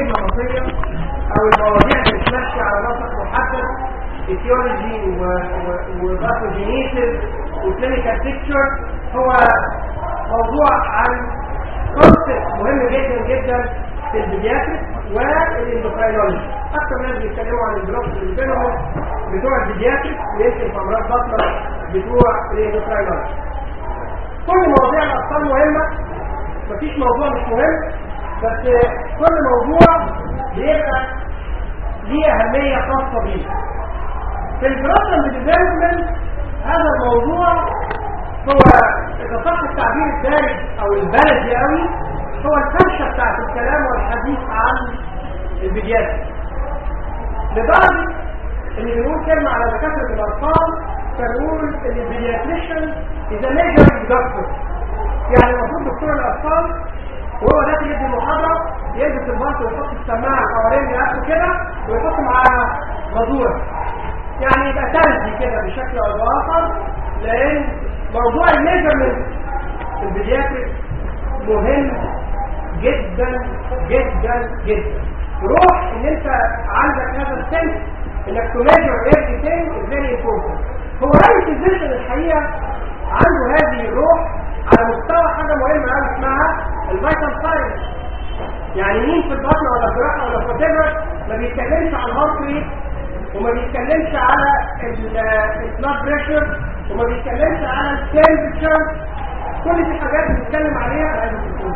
النمطيه او المواضيع اللي بتمشي على نسق محدد ايتيولوجي وباثوجينيسيس وكلينيكال بيكتشر هو موضوع عن كونسبت مهم جدا جدا في البيدياتريك والاندوكراينولوجي اكثر ناس بيتكلموا عن الدروس اللي بينهم بتوع البيدياتريك ويمكن في امراض بطنه بتوع الاندوكراينولوجي كل مواضيع الاطفال مهمه مفيش موضوع مش مهم بس كل موضوع بيبقى ليه اهميه خاصه بيه في البروتين ديفلوبمنت هذا الموضوع هو اذا صح التعبير الدارج او البلدي قوي هو الفرشه بتاعت الكلام والحديث عن البيدياتريك لدرجه ان بنقول كلمه على دكاتره الاطفال فنقول ان البيدياتريشن اذا ميجر دكتور يعني المفروض دكتور الاطفال وهو داخل يدي المحاضره يلبس البلط ويحط السماعه حوالين راسه كده ويحط معاها مزوره يعني يبقى تلزي كده بشكل او باخر لان موضوع الميجرمنت في البيدياتريك مهم جدا جدا جدا روح ان انت عندك هذا السنس انك تميجر everything is very important هو اي فيزيشن الحقيقه عنده هذه الروح على مستوى حاجه مهمه قوي اسمها الفيتال ساينس يعني مين في البطن ولا الجراحه ولا الفوتيفر ما بيتكلمش عن الهارت ريت وما بيتكلمش على البلاد بريشر وما بيتكلمش على التمبرتشر كل دي حاجات بنتكلم عليها على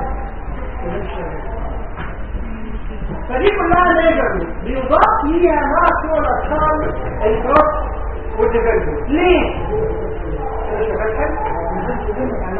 فدي كلها ميجرمنت بيضاف ليها مع صور الاطفال الكروس والديفلوبمنت ليه؟ انا شغال حلو؟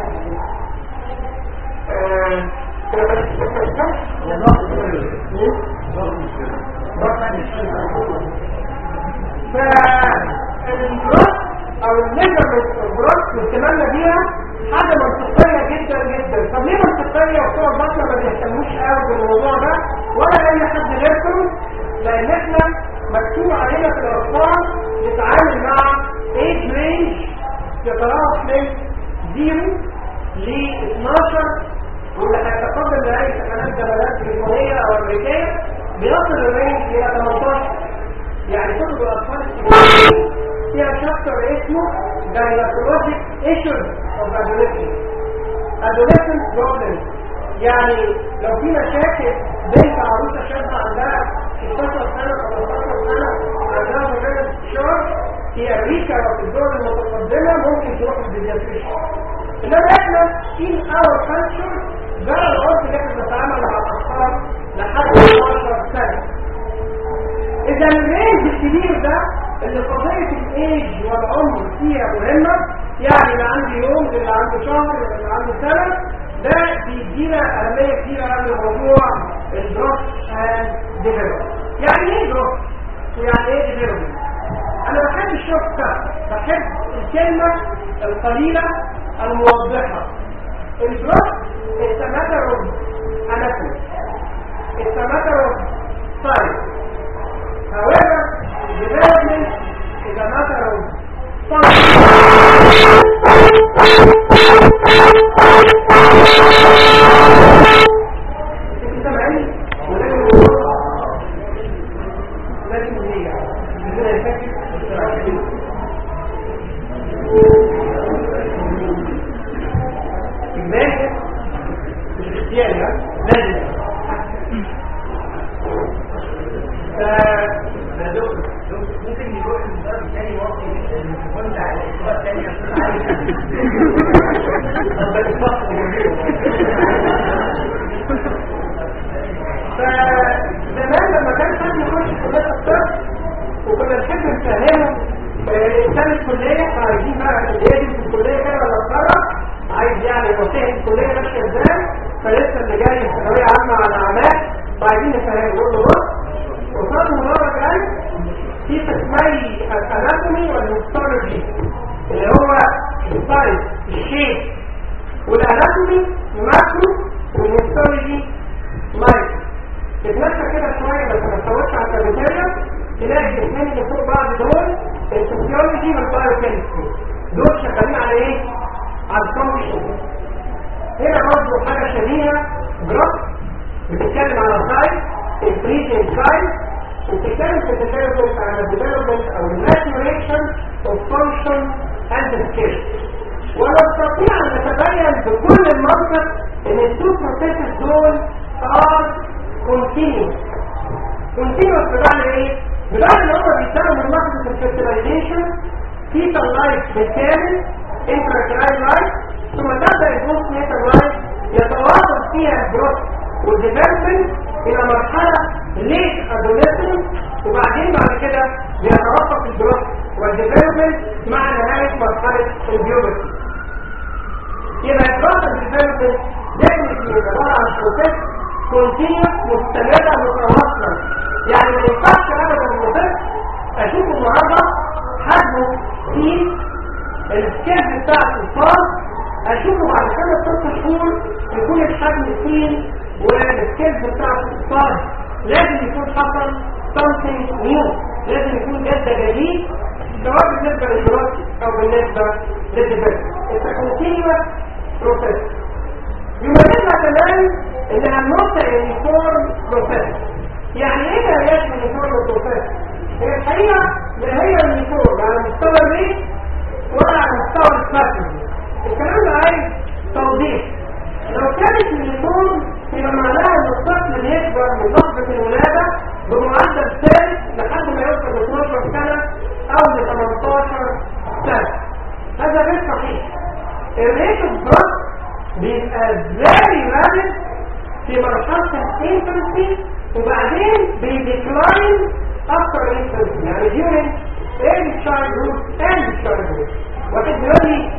فالجروس او الميجرمنت الجروس واهتمامنا بيها حاجه منطقيه جدا جدا طب ليه منطقيه وبتوع البطنه ما بيهتموش قوي بالموضوع ده ولا اي حد غيركم لان احنا مكتوب علينا في الاطفال نتعامل مع ايج رينج يتراوح من 0 ل 12 واللي هيتقدم لأي سكنات جبلات بريطانية أو أمريكية بيصل الرينج إلى 18 يعني كتب الأطفال السنين فيها شابتر اسمه Gynecologic Issues of Adolescence Adolescent Problems يعني لو في مشاكل بنت عروسة شابة عندها 16 سنة 18 سنة عندها مجرد شهر في أمريكا وفي الدول المتقدمة ممكن تروح البيدياتريشن انما احنا in our culture ده العرف اللي احنا بنتعامل مع الاطفال لحد 12 سنه اذا الرينج الكبير ده اللي قضيه الايج والعمر فيها مهمه يعني اللي عنده يوم اللي عنده شهر اللي عنده سنه ده بيدينا اهميه كبيره عن الموضوع الدروس اند ديفلوبمنت يعني ايه دروس ويعني ايه ديفلوبمنت انا بحب الشوف ده بحب الكلمه القليله الموضحة الدروس is a matter of anatomy it's a matter of science however development is a matter of فزمان لما كان حد يخش كلية الطب وكنا نحب نفهمه انسان الكلية فعايزين بقى يجي في الكلية كده ولا اتخرج عايز يعني نصيحة الكلية ماشية ازاي فلسه اللي جاي في ثانوية عامة على اعمال فعايزين نفهمه نقول له بص وصلت مدرج جاي في قسمي الاناتومي والهيستولوجي اللي هو السايز الشيب والاناتومي ماكرو والهيستولوجي مايكرو تتمشى كده شويه بس ما تفوتش على الكافيتيريا تلاقي الاثنين اللي فوق بعض دول الفسيولوجي والبايوكيمستري دول شغالين على ايه؟ على الفانكشن هنا برضه حاجه شبيهه جراف بتتكلم على سايز breathing time وبتتكلم في الديفلوبمنت على الديفلوبمنت او الماتوريشن اوف فانكشن اند سكيل ونستطيع ان نتبين بكل المنطق ان التو بروسيسز دول ار كونتينيوس كونتينيوس بمعنى ايه؟ بمعنى ان هم بيشتغلوا من لحظه الفيرتلايزيشن فيتال لايف بالكامل انتراكراين لايف ثم تبدا البوست نيتال لايف يتواصل فيها الجروث والديفلوبمنت الى مرحله ليت ادوليسنت وبعدين بعد كده بيتوقف الجروث والديفلوبمنت مع نهايه مرحله البيوبرتي يبقى الجروث والديفلوبمنت دايما عباره عن بروسيس كونتينيوس مستمره متواصله يعني ما ينفعش ابدا البروسيس اشوف النهارده حجمه في السكيل بتاع الفار اشوفه بعد كده ست شهور يكون الحجم فين والسكيل بتاع الفار لازم يكون حصل something new لازم يكون جد جديد سواء بالنسبه للدراسه او بالنسبه للدبس انت continuous process يميزها كمان انها نوت يونيفورم بروسيس يعني ايه ما هياش يونيفورم بروسيس هي الحقيقه لا هي يونيفورم على مستوى الريت ولا على مستوى الفاتن الكلام ده عايز توضيح لو كانت يونيفورم يبقى معناها ان الطفل بيكبر من لحظه الولاده بمعدل ثابت لحد ما يوصل ل 12 سنه او ل 18 سنه هذا غير صحيح الريت اوف جروث بيبقى very rapid في مرحله الانفنسي وبعدين بيديكلاين after infancy يعني during early childhood and childhood واحد بيقول لي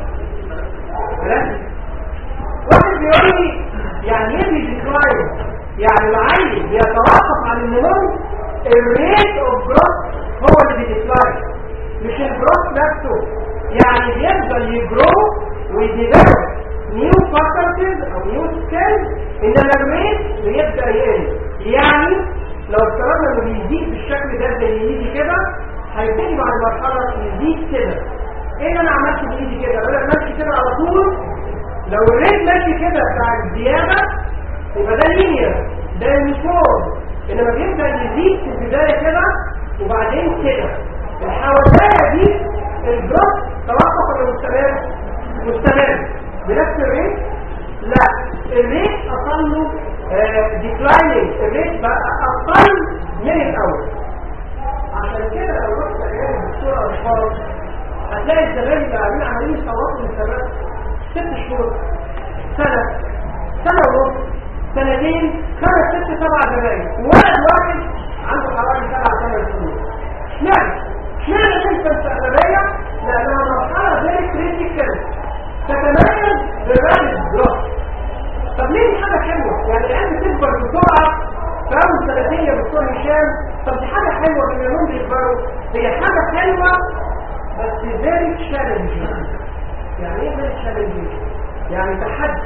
واحد بيقول لي يعني ايه بيديكلاين يعني العيل بيتوقف عن النمو الريت اوف جروث هو اللي بيديكلاين مش الجروث نفسه يعني بيفضل يجرو ويديفلوب نيو فاكولتيز او نيو سكيلز انما الريت بيبدا يقل يعني لو افترضنا انه بيزيد بالشكل ده زي يجي كده هيبتدي بعد مرحله يزيد كده ايه اللي انا عملت بايدي كده بدل ماشي كده على طول لو الريت ماشي كده بتاع الزياده يبقى ده لينير ده يونيفورم انما بيبدا يزيد في البدايه كده وبعدين كده الحواليه دي الجروث توقف ولا مستمر مستمر بنفس الريت لا الريت اقل له ديكلايننج الريت بقى اقل من الاول عشان كده لو رحت عيال الدكتور اشخاص هتلاقي الزمان اللي قاعدين عمالين يصوتوا للشباب ست شهور سنه سنه ونص سنتين خمس ست سبع زمان ولد واحد عنده حوالي سبع ثمان سنين اشمعنى؟ اشمعنى تلك الأغلبية؟ لأنها مرحلة زي كريتيكال تتميز بالرابط جروث طب ليه دي حاجة حلوة؟ يعني العيال بتكبر بسرعة في أول سنتين يا دكتور هشام طب دي حاجة حلوة بما إنهم بيكبروا هي حاجة حلوة بس very challenging يعني ايه very challenging؟ يعني تحدي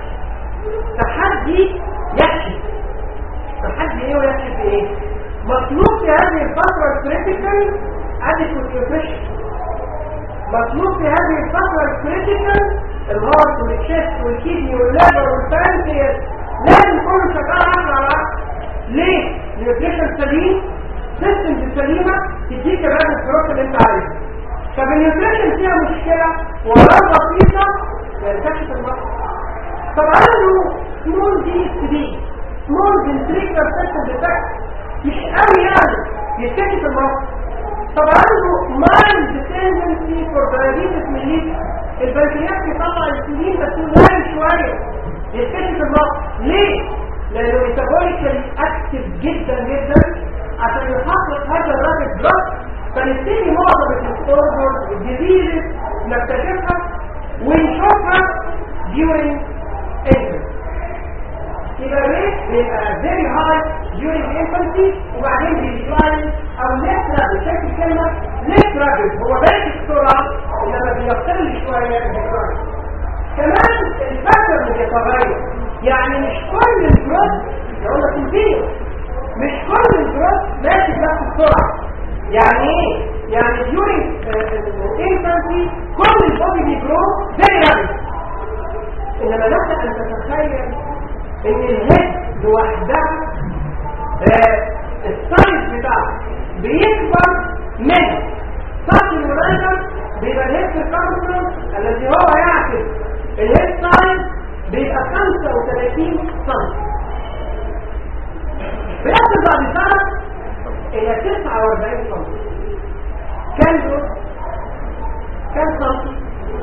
تحدي يكشف تحدي ايه ويكشف ايه؟ مطلوب في هذه الفترة الكريتيكال adequate nutrition مطلوب في هذه الفترة الكريتيكال الهارت والتشست والكيدني والليفر والبانكرياس لازم كله شغال 10 على 10 ليه؟ النيوتريشن سليم سيستمز سليمة تديك الرابط الجروث اللي انت عايزه طب النيوتريشن فيها مشكلة ولو بسيطة ما ينفعش المرض طب عنده سمول دي اس دي سمول فنتريكولار سيستم ديفكت مش قوي يعني يتكشف المرض طب عنده مايلد تندنسي فور دايابيتس ميليتس البنكرياس بيطلع الانسولين بس قليل شويه يتكشف المرض ليه؟ لانه ميتابوليكالي اكتف جدا جدا عشان يحقق هذا الرابط بلوك فنبتدي معظم الديسوردرز والديزيزز نكتشفها ونشوفها during infancy يبقى الريت بيبقى very high during infancy وبعدين بيديكلاين او less rapid شايف الكلمة less rapid هو ماشي بسرعة انما بيقل شوية الديكلاين كمان الفاكتور بيتغير يعني مش كل الجروث يقول لك كونتينيوس مش كل الجروث ماشي بنفس السرعة يعني ايه؟ يعني during infancy كل البودي بيجرو very rapid انما لك ان تتخيل ان الهيد لوحدها بيكبر من سطح المناسب بيبقى الهيد الكاربون الذي هو يعكس الهيد سايز بيبقى 35 سم بيصل بعد سنة إلى 49 سم كم دول؟ كم سم؟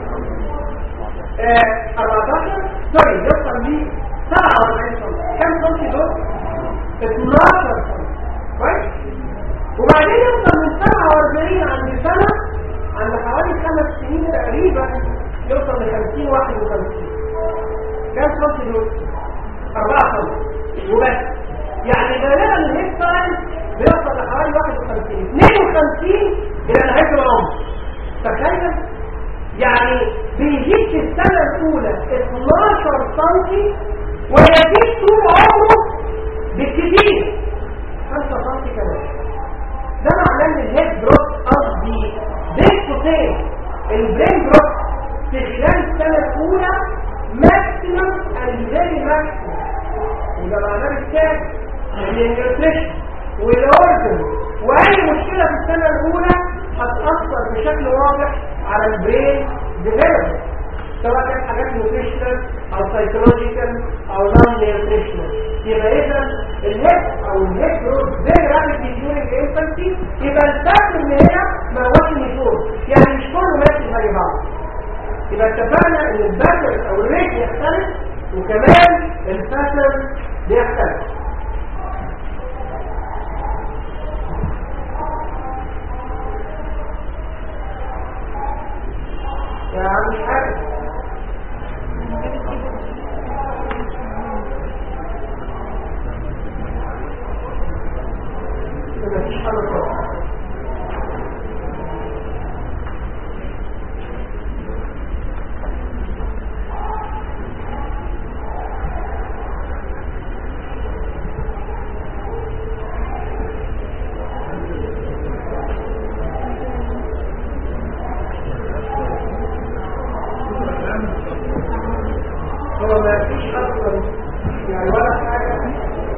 آه 14 سوري يوصل لي 47 سم كم سم دول؟ 12 سم كويس؟ وبعدين يوصل من 47 عند سنة عند حوالي خمس سنين تقريبا يوصل ل 50 51 كم سم دول؟ 4 سم وبس يعني غالبا الهيد سايز بيوصل لحوالي 51 52 الى نهايه العمر تخيل يعني بيزيد في السنه الاولى 12 سم ويزيد طول عمره بالكثير 5 سم كمان ده معناه ان الهيد جروث قصدي بين قوسين البرين جروث في خلال السنه الاولى ماكسيمم اند فيري ماكسيمم وده معناه بالتالي النيوتريشن والاورجن واي مشكله في السنه الاولى هتاثر بشكل واضح على البرين ديفلوبمنت سواء كانت حاجات نيوتريشنال او سايكولوجيكال او نون نيوتريشنال يبقى اذا الهيد او الهيد جروث فيري رابيدلي ديورنج انفانسي يبقى الفاكر ان هنا ما هوش نيفور يعني مش كله ماشي زي بعض يبقى اتفقنا ان الباترن او الريت يختلف وكمان الباترن بيختلف يا عم حاجة مفيش حاجة خالص هو ما فيش اصلا يعني ولا حاجه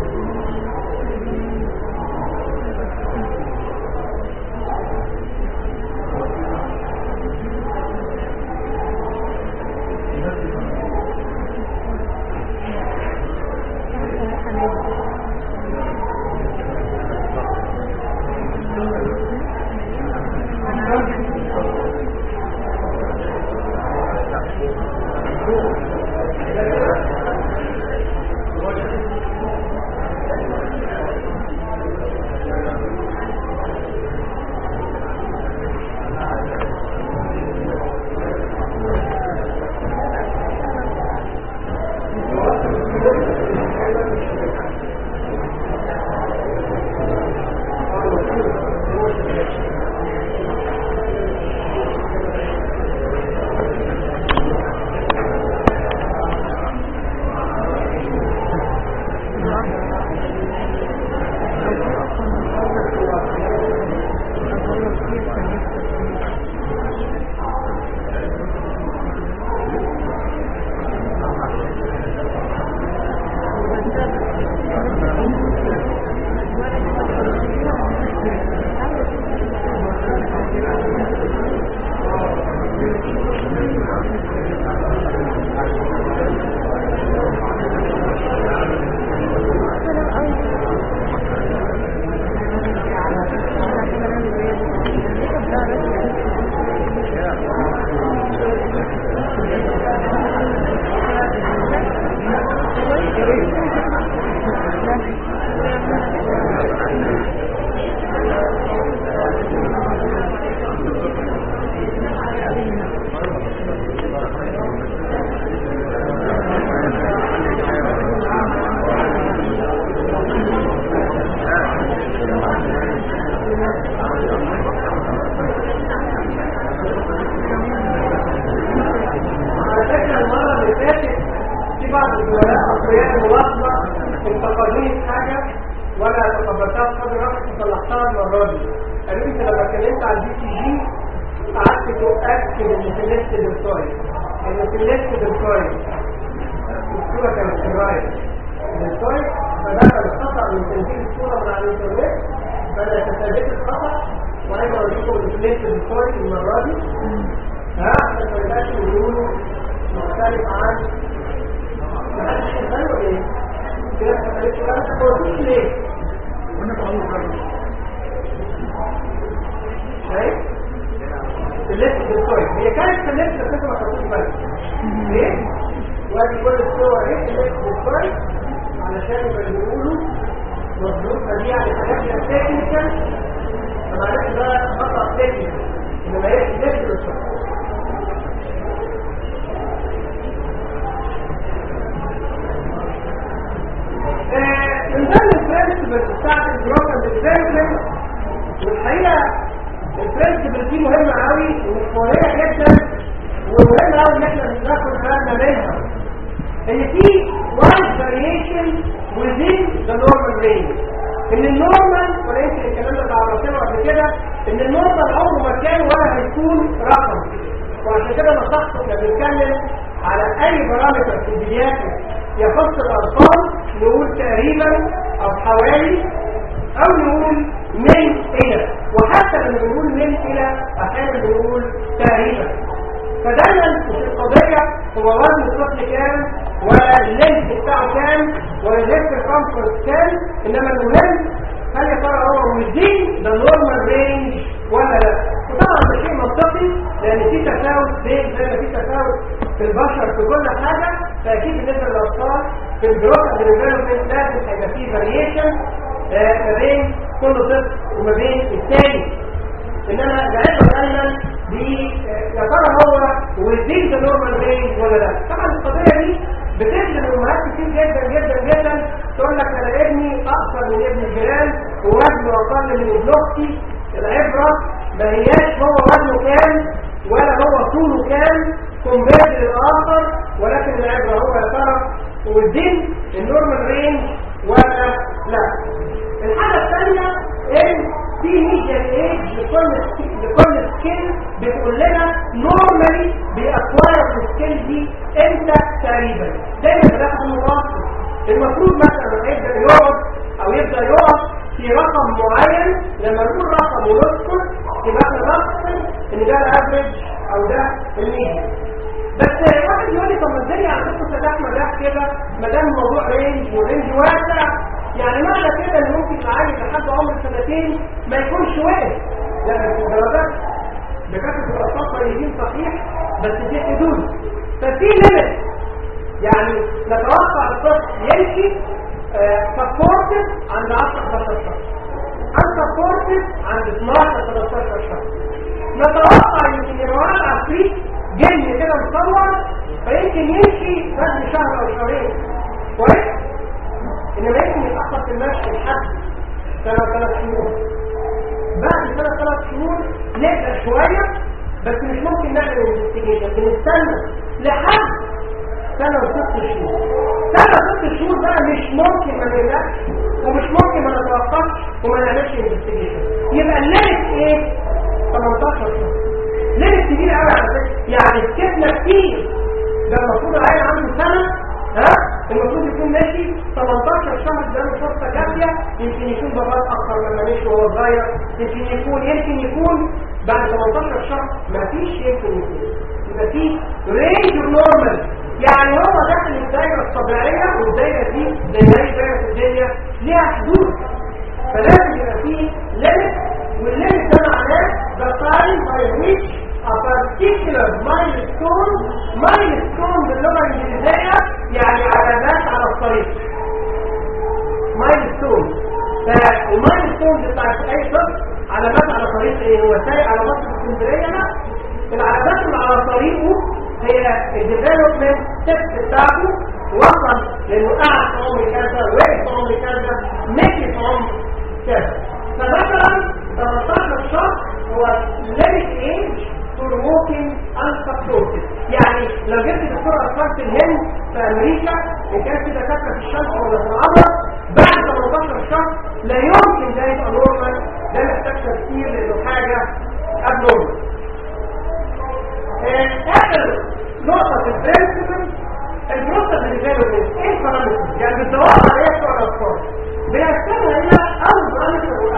على فكره المره اللي فاتت في بعض الزملاء اقوياء ملاحظه انتقدوني في حاجه وانا تقبلتها بقدر راسك وصلحتها المره دي قالوا لي انت لما اتكلمت عن البي سي جي قعدت تؤكد ان في الليست بالكويس ان في الليست بالكويس الصوره كانت في الرايت بالكويس فده كان خطا من تنزيل الصوره من على الانترنت فانا تثبت الخطا وانا اوريكم الانفليشن الكويس المره دي ها عشان ما يبقاش بيقولوا مختلف عن ما حدش شغال ولا ايه؟ كده ما خليتش بالك ما ليه؟ وانا بقول شايف؟ الليست بالكويس هي كانت في الليست بس انت ما خدتش بالك ليه؟ وادي كل الصور اهي الليست بالكويس علشان يبقى بيقولوا مظبوط فدي يعني حاجات تكنيكال فمعلش ده خطأ تكنيكال انما هي الليست بالكويس من ضمن البرنسبل بتاعت البروكر ديفلوبمنت والحقيقه البرنسبل دي مهمه قوي ومحوريه جدا ومهمه قوي ان احنا ناخد بالنا منها ان في wide variation within the normal range ان النورمال ولا يمكن الكلام ده تعرفناه قبل كده ان النورمال عمره ما كان ولا هيكون رقم وعشان كده نصحت احنا بنتكلم على اي بارامتر في البيدياتريك يخص الارقام نقول تقريبا او حوالي او نقول من الى وحتى لما نقول من الى احيانا بنقول تقريبا فدايما مش القضيه هو وزن الطفل كام ولا اللينس بتاعه كام ولا اللينس كونفرنس كام انما المهم هل يا ترى هو within the normal range ولا لا وطبعا ده شيء منطقي لان في تفاوت بين زي ما في تفاوت في البشر في كل حاجه فاكيد بالنسبه للاطفال في الجروث ديفلوبمنت لازم هيبقى في فاريشن ما بين كل طفل وما بين الثاني انما العلم دايما يا ترى هو within the normal range ولا لا طبعا القضيه دي بتخدم الامهات كتير جدا جدا جدا تقول لك انا ابني اقصر من ابن الجيران ووزنه اقل من ابن اختي العبره ما هياش هو وزنه كام ولا هو طوله كام كومبيرد للاخر ولكن العبره هو يا ترى والدين النورمال رينج ولا لا الحاجه الثانيه ان في ميديا ايج لكل لكل سكيل بتقول لنا نورمالي بيأكواير السكيل دي امتى تقريبا دايما بناخد المتوسط المفروض مثلا لما يبدا يقعد او يبدا يقف في رقم معين لما نقول رقم ونذكر يبقى احنا نقصد ان ده الافريج او ده الميديا بس واحد يقول لي طب ما ازاي على فكره ده احمد ده كده ما دام الموضوع رينج ورينج واسع يعني معنى كده ان ممكن العيل لحد عمر سنتين ما يكونش واقف لا مش درجات دكاتره الاطفال طيبين صحيح بس في حدود ففي ليميت يعني نتوقع الطفل يمشي سبورتد عند 10 11 شهر unsupported عند 12 13 شهر نتوقع يمكن يبقى عفريت جن كده مصور فيمكن يمشي بس شهر او شهرين كويس انما يمكن يتاخر في المشي لحد سنه ثلاث شهور بعد سنه ثلاث شهور نبدا شويه بس مش ممكن نعمل انفستيجيشن بنستنى لحد سنه وست شهور سنه وست شهور بقى مش ممكن ما نرجعش ومش ممكن ما نتوقفش وما نعملش انفستيجيشن يبقى الليمت ايه 18 شهر ليمت كبير قوي على فكره يعني سكتنا كتير ده المفروض العيل عنده سنه ها المفروض يكون ماشي 18 شهر ده له فرصه كافيه يمكن يكون باباه اكثر لما مشي وهو صغير يمكن يكون يمكن يكون بعد 18 شهر ما فيش يمكن يكون يبقى في رينج نورمال يعني هو داخل الدايره الطبيعيه والدايره دي زي اي دايره في الدنيا ليها حدود فلازم يبقى في ليميت والليميت ده معناه the time by which a particular milestone milestone باللغه الانجليزيه يعني علامات على الطريق milestone فالمايلستون بتاعت اي طفل علامات على طريق ايه هو سايق على مصر اسكندريه لا العلامات اللي على طريقه هي الديفلوبمنت ستيب بتاعته وصل لانه قعد في عمر كذا وقف في عمر كذا مشي في عمر كذا فمثلا 13 شهر هو ليميت ايج فور ووكينج unsupported يعني لو جبت دكتور اطفال في الهند في امريكا ان كان في دكاتره في الشمس ولا في القمر بعد 18 شهر لا يمكن ده يبقى نورمال ده محتاج تفكير لانه حاجه ابنورمال اخر نقطه في البرنسبل البروسس اللي جايه ايه البارامتر يعني بتدور على ايه بتوع الاطفال بنقسمها الى اول بارامتر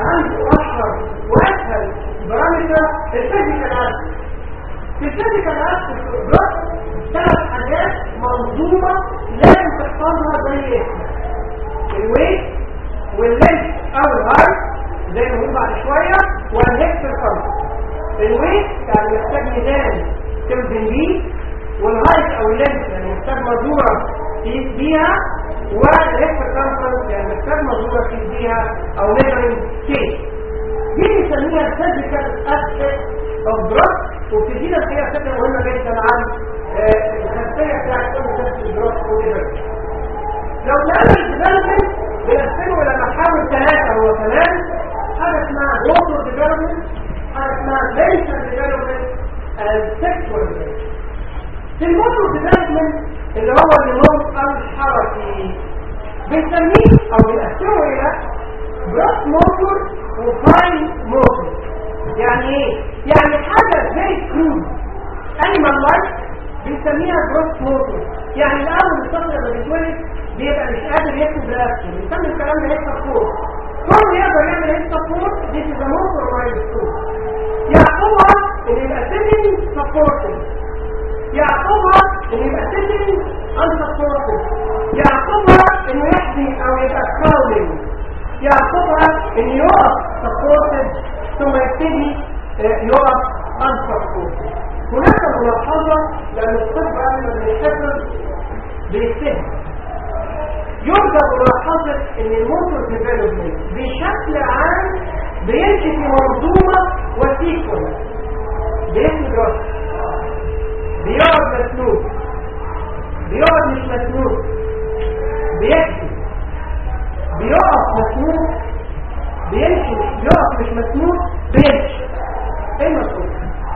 الكريتيكال اسبكت جروث ثلاث حاجات منظومه لازم تحفظها زي اسمها الويت واللينس او الهايت زي ما بنقول بعد شويه والهيكس الكونسبت الويت يعني محتاج ميزان توزن بيه والهايت او اللينس يعني محتاج مزوره تقيس بيها والهيكس الكونسبت يعني محتاج مزوره تقيس بيها او ميجرنج سكيل دي بنسميها الفيزيكال اسبكت اوف دروب وبتدينا الحقيقه فكره مهمه جدا عن آه، الخلفيه بتاعت كل تست الدروب وديفرنس لو نعمل ديفلوبمنت بنقسمه الى محاور ثلاثه هو ثلاث حاجه اسمها موتور ديفلوبمنت حاجه اسمها ليشن ديفلوبمنت اند سيكشوال في الموتور ديفلوبمنت اللي هو النمو الحركي بنسميه او بنقسمه الى جروس موتور وفاين موتور يعني ايه؟ يعني حاجه زي كروز انيمال لايف بنسميها جروس موتور يعني الاول الطفل لما بيتولد بيبقى مش قادر يكتب بنفسه بنسمي الكلام ده هيك فور كل يقدر يعمل هيك فور دي تبقى موتور مايلستون يعقبها ان يبقى سيتنج سبورتد يعقبها ان يبقى سيتنج unsupported يعقبها انه يحمي او يبقى كراولينج يعقبها ان يقف سبورتد ثم يبتدي آه، يقف unsupported هناك ملاحظة لأن الطب قبل ما بيحفظ بيكتبها يرجى ملاحظة ان الموتور ديفلوبمنت بشكل عام بيمشي في منظومة وسيكونس بيمشي دراسة بيقعد مسنود بيقعد مش مسنود بيكتب بيقف مسنود بيمشي بيقف مش مسنود بيمشي ايه المسنود؟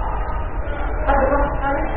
حد بس حاجة؟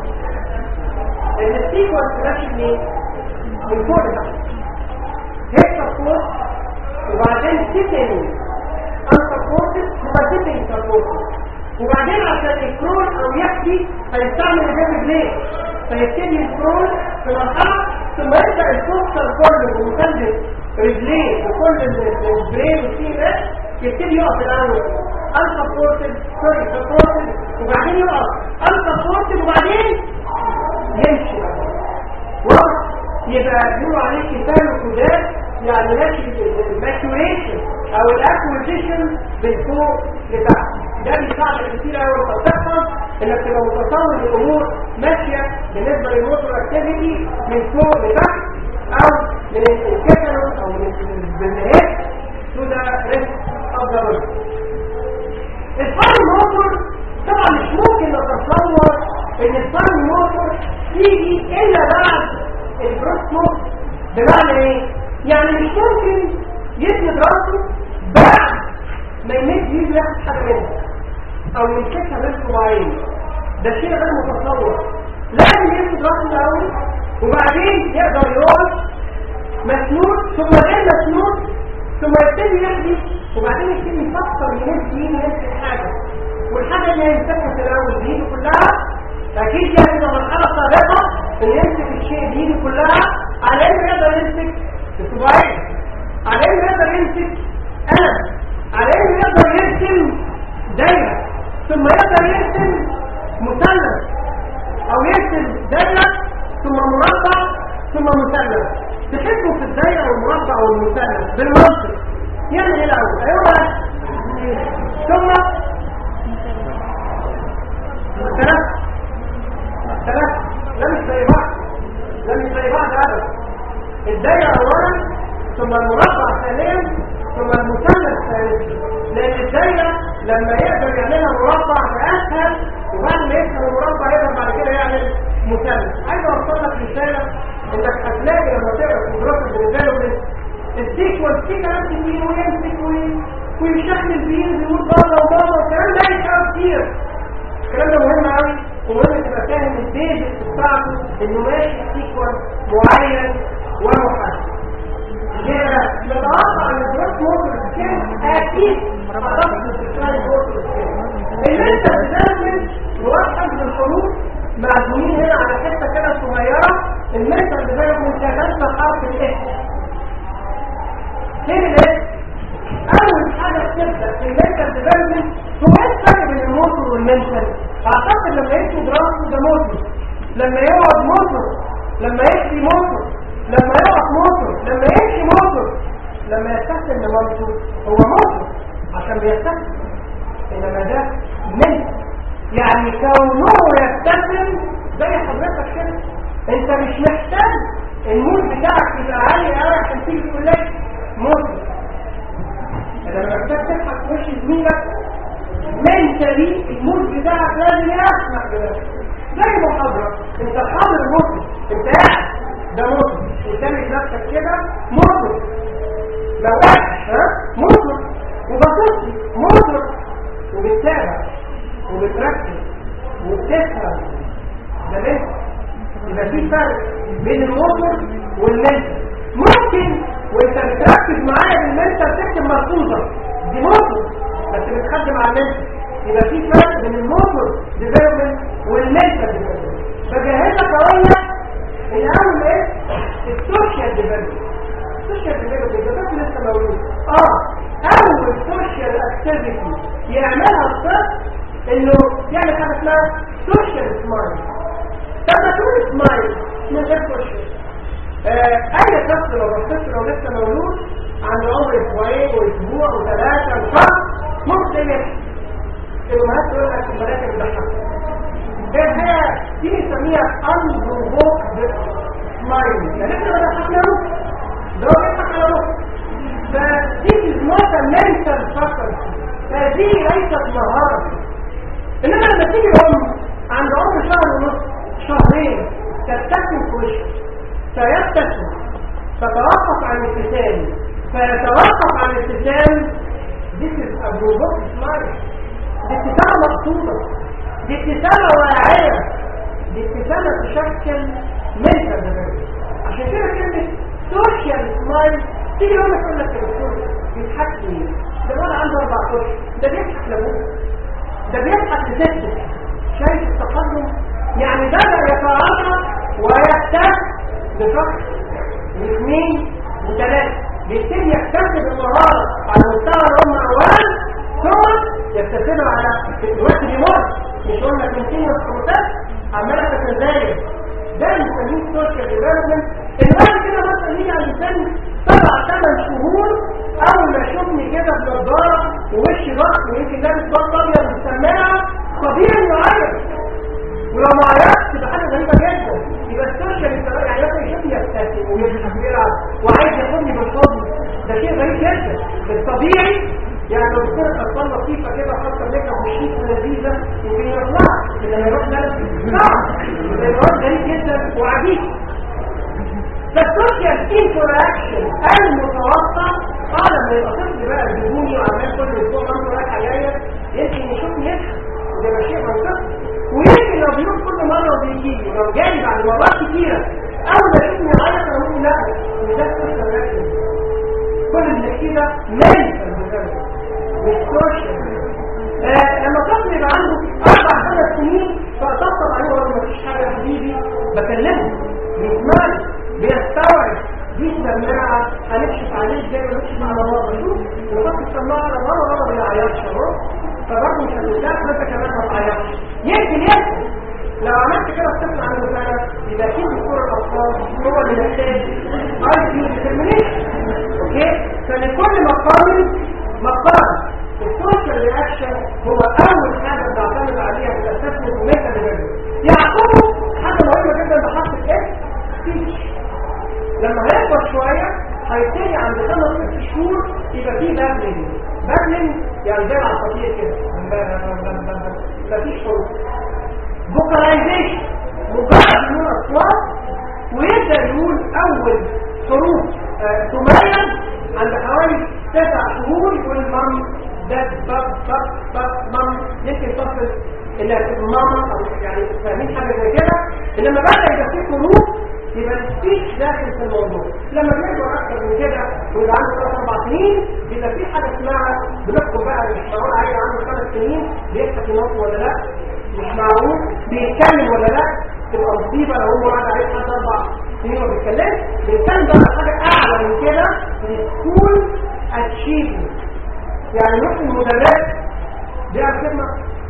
ان السيكونس ماشي منين؟ من فوق لتحت هيك سبورت وبعدين سيتنج unsupported ثم سيتنج supported وبعدين عشان يكرول او يحكي هيستعمل الهيب بليد فيبتدي يكرول في مرحله ثم يبدا الفوكسر كله ومثلث رجليه وكل البرين والسي اس يبتدي يقف الاول unsupported سوري supported وبعدين يقف unsupported وبعدين يمشي واضح يبقى بيقولوا عليه كتاب القدام يعني ماشي الماتوريشن او الاكوزيشن من فوق لتحت ده بيساعدك كتير قوي وانت بتحفظ انك تبقى متصور الامور ماشيه بالنسبه للموتور اكتيفيتي من فوق لتحت او من الكتل او من البنهات تو ذا ريست اوف ذا ريست الفاين موتور طبعا مش ممكن نتصور ان الفاين موتور يجي الا بعد البروس موتور بمعنى ايه؟ يعني مش ممكن يسند راسه بعد ما يمد يجي ياخد حاجه منها او يمسكها باصبعين ده شيء غير متصور لازم يسند راسه الاول وبعدين يقدر يقعد مسنود ثم غير مسنود ثم يبتدي يحدي وبعدين يبتدي يفكر يمد يمين يمسك حاجه والحاجه اللي هيمسكها في الاول بايده كلها اكيد يعني ده مرحله سابقه ان يمسك الشيء بايده كلها على انه يقدر يمسك بصباعين على انه يقدر يمسك قلم على انه يقدر يرسم دايره ثم يقدر يرسم مثلث او يرسم دايره ثم مربع ثم مثلث تحبه في الدايره والمربع والمثلث بالمنطق يعمل ايه الاول ايوه ثم ثلاث ثلاث لا مش زي بعض لا مش زي بعض ابدا الدايره اولا ثم المربع ثانيا ثم المثلث ثالثا لان الدايره لما يقدر يعملها مربع اسهل وبعد ما يفهم المربع يقدر بعد كده يعمل مثلث عايز اوصل لك رساله انك هتلاقي لما تقرا في دراسه الديفلوبمنت السيكونس في كلام كتير ويمسك ويشكل فيه ويقول بابا وبابا والكلام ده يتقال كتير الكلام ده مهم قوي ومهم تبقى فاهم البيزكس بتاعته انه ماشي سيكونس معين ومحدد كده نتوقع ان الدروس موتور سكيل اكيد هتفضل السكاي موتور سكيل اللي انت بتدرس موحد بالحروف معزومين هنا على حته كده صغيره المنتال ديفلوبمنت شغال في حرف الاس فين الاس؟ اول حاجه بتبدا في المنتال ديفلوبمنت هو ايه الفرق بين الموتور والمنتال اعتقد لما يمشي دراسته ده موتور لما يقعد موتور لما يمشي موتور لما يقف موتور لما يمشي موتور لما يستخدم لمامته هو موتور عشان بيستخدم انما ده منتال يعني كونه يبتسم زي حضرتك كده انت مش محتاج المود بتاعك يبقى عالي قوي عشان تيجي تقول لك موت انا لما محتاج تضحك في وش زميلك منتلي المود بتاعك لازم يسمع كده زي محاضرة انت حاضر موت انت قاعد ده موت وتعمل نفسك كده موت لو قاعد ها موت وبصصي موت وبتتابع وبتركز وبتفهم ده ليه يبقى في فرق بين الموتور والمنتال ممكن وانت بتركز معايا بالمنتال تكتب ملحوظه دي موتور بس بتخدم على المنتال يبقى في فرق بين الموتور ديفلوبمنت والمنتال ديفلوبمنت بجهزك اقول لك الاول ايه السوشيال ديفلوبمنت السوشيال ديفلوبمنت ده بس لسه مولود اه اول سوشيال اكتيفيتي يعملها الطفل انه يعمل حاجه اسمها سوشيال سمايل طب ما تقول سمايل من غير سوشيال اي طفل لو الطفل لو لسه مولود عنده عمر اسبوعين واسبوع وثلاثه وشهر ممكن يحكي الامهات تقول لك الملاك بتضحك هي دي بنسميها انبروفوك سمايل يعني احنا بنضحك له ده هو بيضحك على روحه فدي is not a mental faculty فهذه ليست مهارة انما لما تيجي ام عند عمر شهر ونص شهرين تبتسم في وشه فيبتسم تتوقف عن الابتسام فيتوقف عن الابتسام This is a robot smile دي ابتسامة مقصودة دي ابتسامة واعية دي ابتسامة تشكل mental development عشان كده كلمة social smile تيجي يوم يقول لك يا دكتور بيضحك ليه؟ ده وانا عنده 14 ده بيضحك لابوه ده بيضحك لسته شايف التقدم يعني بدأ يتعرض ويكتسب بشخص واثنين وثلاثة بيبتدي يكتسب المهارة على مستوى الأم أولا ثم يكتسبها على الوقت بيمر مش قلنا كونتينوس بروسيس عمالة تتزايد ده بنسميه سوشيال ديفلوبمنت اللي بعد كده مثلا يجي على سن سبع ثمان شهور اول ما يشوفني كده بنضاره ووشي ضغط ويمكن لابس ضغط ابيض بالسماعه طبيعي انه يعيط ولو ما عيطش تبقى حاجه غريبه جدا يبقى السوشيال يعني مثلا يشوفني يبتسم ويضحك ويلعب وعايز ياخدني بالحضن ده شيء غريب جدا الطبيعي يعني لو كنت اطفال لطيفه كده خاصه لك وشيك لذيذه يمكن يطلع لما يروح بلد صعب يبقى الواد غريب جدا وعجيب فالسوشيال انتراكشن المتوقع اه لما يبقى طفل بقى جنوني وعمال كل اسبوع عنده رايحه جايه يمكن يشوفني يضحك وده يبقى شيء منطقي ويمكن لو بيروح كل مره وبيجي لي لو جاي بعد مرات كتيره اول ما يشوفني يعيط انا اقول لا مش ده السوشيال رياكشن كل اللي كده منتال مش سوشيال لما طفل يبقى عنده اربع خمس سنين فاطبطب عليه ولا مفيش حاجه يا حبيبي بكلمه بيسمعني بيستوعب دي سماعة هنكشف عليه ازاي ما نكشف على بابا شوف وقت السماعة على بابا بابا ما بيعيطش اهو فبرضه مش هتقولها انت كمان ما تعيطش يمكن يمكن لو عملت كده الطفل عنده سنة يبقى اكيد دكتور الاطفال هو اللي محتاج اي في ديترمينيشن اوكي فلكل مقام مقام السوشيال رياكشن هو اول حاجه بنعتمد عليها في الاسسمنت وميتا ديفلوبمنت يعقبه حاجه مهمه جدا بحط الاس سبيتش لما هيكبر شويه هيبتدي عند خمس ست شهور يبقى فيه بابلنج بابلنج يعني زي العصافير كده مفيش حروف فوكاليزيشن مجرد يقول اصوات ويبدا يقول اول حروف آه تميز عند حوالي تسع شهور يقول مام داد باب باب باب مام يمكن تصل الى ماما او يعني فاهمين حاجه زي كده انما بدا يبقى فيه حروف يبقى السبيتش داخل في الموضوع لما بيكبر اكتر من كده ويبقى عنده ثلاث اربع سنين بيبقى في حاجه اسمها بنحكم بقى مش معقول عيل عنده خمس سنين بيفتح ينط ولا لا مش معقول بيتكلم ولا لا تبقى مصيبه لو هو قاعد عليه لحد اربع سنين ما بيتكلمش بيتكلم بقى على حاجه اعلى من كده السكول اتشيفمنت يعني نروح المدرسات دي على كلمه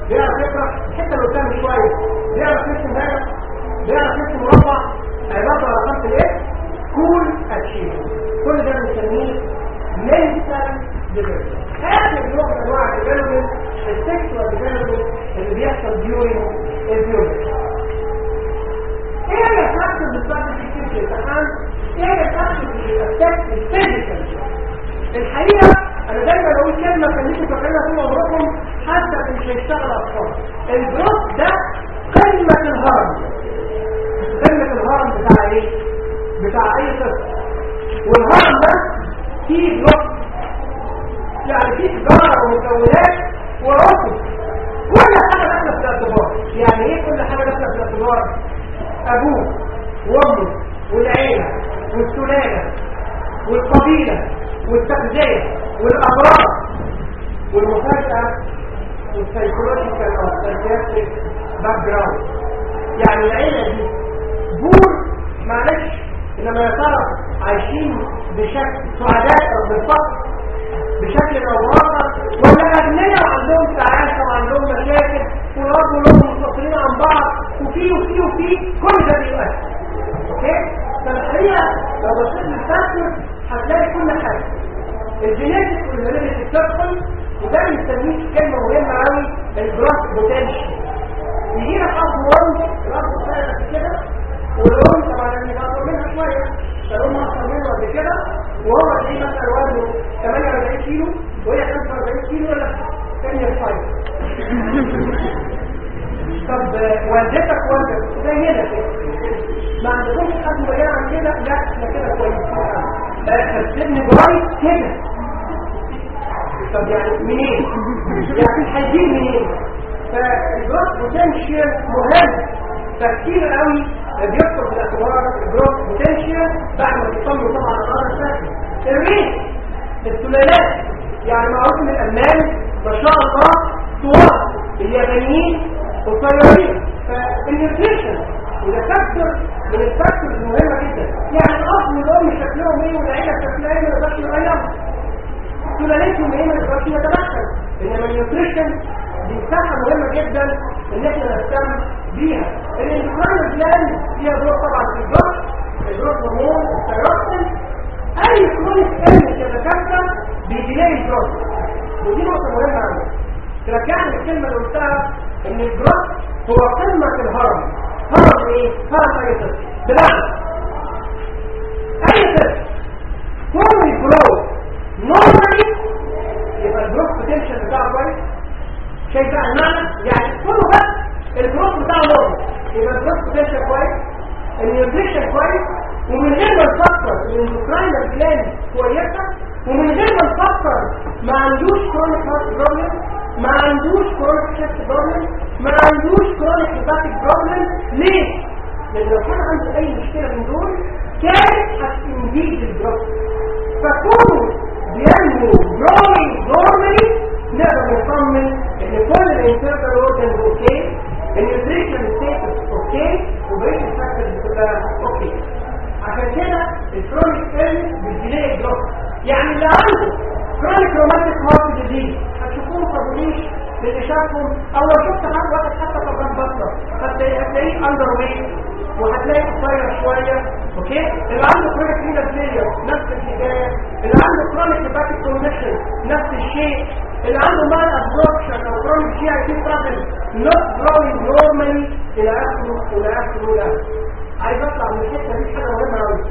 بيعرف يقرا الحته اللي قدام شويه بيعرف يرسم دايره بيعرف يرسم مربع عباره على خط الايه كول اتشيف كل ده بنسميه منتال ديفلوبمنت اخر نوع من انواع الديفلوبمنت السكشوال ديفلوبمنت اللي بيحصل ديورينج البيوبرتي ايه هي الفاكتورز بتاعت الفكر الامتحان ايه هي الفاكتورز اللي بتأفكت الفيزيكال الحقيقه انا دايما بقول كلمه خليكم فاكرينها طول عمركم حتى مش هيشتغل اطفال الجروث ده قمه الهرم قمه الهرم بتاع ايه بتاع اي طفل والهرم ده فيه جروث يعني فيه تجاره ومكونات وعنصر كل حاجه داخله في الاعتبار يعني ايه كل حاجه داخله في الاعتبار ابوه وامه والعيله والسلاله والقبيله والتغذيه والامراض والمفاجاه والسيكولوجيكال او السايكياتريك باك جراوند يعني العيله دي بور معلش انما يا ترى عايشين بشكل سعداء او بالفقر بشكل او باخر ولا اغنياء وعندهم تعاسه وعندهم مشاكل والاب والام منفصلين عن بعض وفي وفي وفي كل ده بيؤثر اوكي فالحقيقه لو بصيت للفاكتور هتلاقي كل حاجه الجينيتك والهيريديتي بتدخل وده بنسميه كلمه مهمه قوي الجراف بوتنشال يجي لك اب وام الاب صغير كده والام طبعا اللي اكبر منها شويه فالام اكثر منه قد كده وهو تلاقيه مثلا وزنه 48 كيلو وهي 45 كيلو ولا ثانيه فايف طب والدتك والدك زي هنا كده ما عندكمش حد مجال عن كده لا احنا كده كويس فالسن كويس كده طب يعني منين يعني هيجيب منين فالجروث بوتنشال مهم فكتير قوي بيدخل في الاعتبار الجروث بوتنشال بعد ما تصلوا طبعا على الارض الساكنه الريت السلالات يعني معروف من الالمان ما شاء الله طوال اليابانيين والطيارين فالنيوتريشن وده فاكتور من الفاكتورز المهمه جدا يعني الاب والام شكلهم ايه والعيله شكلها ايه ما يقدرش يغيرها سلالتهم ايه ما يقدرش يتدخل انما النيوتريشن دي مساحه مهمه جدا ان احنا نهتم بيها الاندوكراين بلان فيها دور طبعا في الجرح الجروث هرمون الثيروكسين اي كرونيك ايلنس يتكسر بيديلاي الجروث ودي نقطه مهمه قوي ترجعني الكلمه اللي قلتها ان الجروث هو قمه الهرم هرم ايه هرم اي طفل بالعكس اي طفل كل الجروث نورمالي يبقى الجروث بوتنشال بتاعه كويس شايف بقى المعنى يعني كله بس الجروث بتاعه نورمال يبقى الجروث بوتنشال كويس النيوتريشن كويس ومن غير ما نفكر الاندوكراين بلان كويسه ومن غير ما نفكر ما عندوش كرونيك هارت بروبلم ما عندوش كرونيك شيست بروبلم ما عندوش كرونيك هيباتيك بروبلم ليه؟ لان لو كان عنده اي مشكله من دول كانت هتنجيز الجروث فكونه بينمو جروينج نورمالي نقدر نطمن ان كل الانترنال اورجنز اوكي النيوتريشن ستيتس اوكي وبقيه الفاكتورز بتبقى اوكي عشان كده الكرونيك ايلنس بالديلي جروث يعني اللي عنده كرونيك روماتيك هارت ديزيز هتشوفوه طبيعيش للي شافهم او لو شفت حد واحد حتى طبعا بطنه هتلاقيه اندر ويت وهتلاقي قصير شويه اوكي اللي عنده كرونيك رينال فيلير نفس الحكايه اللي عنده كرونيك هيباتيك كونديشن نفس الشيء اللي عنده مال ابزوربشن او كرونيك جي اي تي بروبلم نوت جروينج نورمالي الى اخره الى اخره الى اخره عايز اطلع من الحته دي حاجه مهمه قوي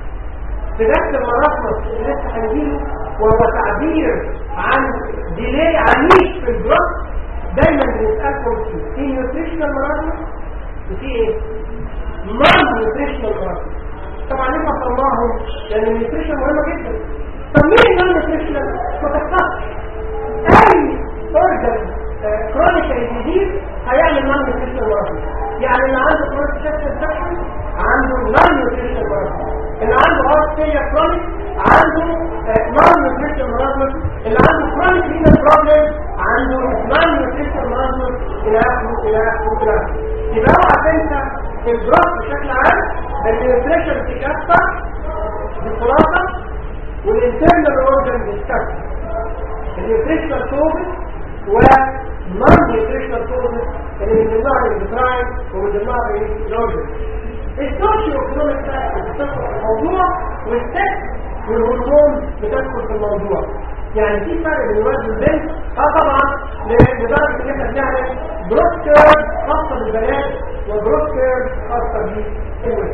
بجد المرافق اللي لسه هنجيله وهو تعبير عن ديلي عنيف في الجروث دايما بنسالكم فيه في نيوتريشنال مرافق وفي ايه؟ نون نيوتريشنال مرافق طبعا ليه فصلناهم لان النيوتريشن مهمه جدا طب مين النون نيوتريشنال؟ ما تخصصش اي اورجن كرونيكال ديزيز هيعمل نون نيوتريشنال مرافق يعني اللي عنده كرونيك شيست انفكشن عنده نون نيوتريشنال مرافق اللي عنده هارت فيلير كرونيك عنده نون نيوتريشنال مرافق اللي عنده كرونيك رينال بروبلم عنده نون نيوتريشنال مرافق الى اخره الى اخره الى اخره يبقى اوعى تنسى الجروث بشكل عام النيوتريشن بتتكسر بخلاصه والانترنال اورجن بتتكسر النيوتريشنال كوبس non nutritional causes اللي من ضمنها الديكلاين ومن ضمنها الاورجن السوشيو ايكونوميك فاكتورز بتدخل في الموضوع والسكس والهرمون بتدخل في الموضوع يعني في فرق بين الولد والبنت اه طبعا لدرجه ان احنا بنعمل جروث كيرف خاصه بالبنات وجروث كيرف خاصه بالولاد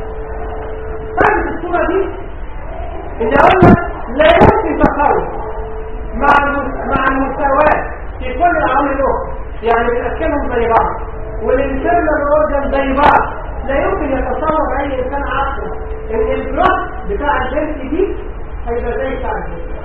فرق الصوره دي ان قلنا لا يمكن تفاوت مع مع المساواه في كل العوامل الاخرى يعني بنأكلهم زي بعض والانترنال اورجن زي بعض لا يمكن يتصور اي انسان عاقل ان البلوك بتاع البنت دي هيبقى زي بتاع البنت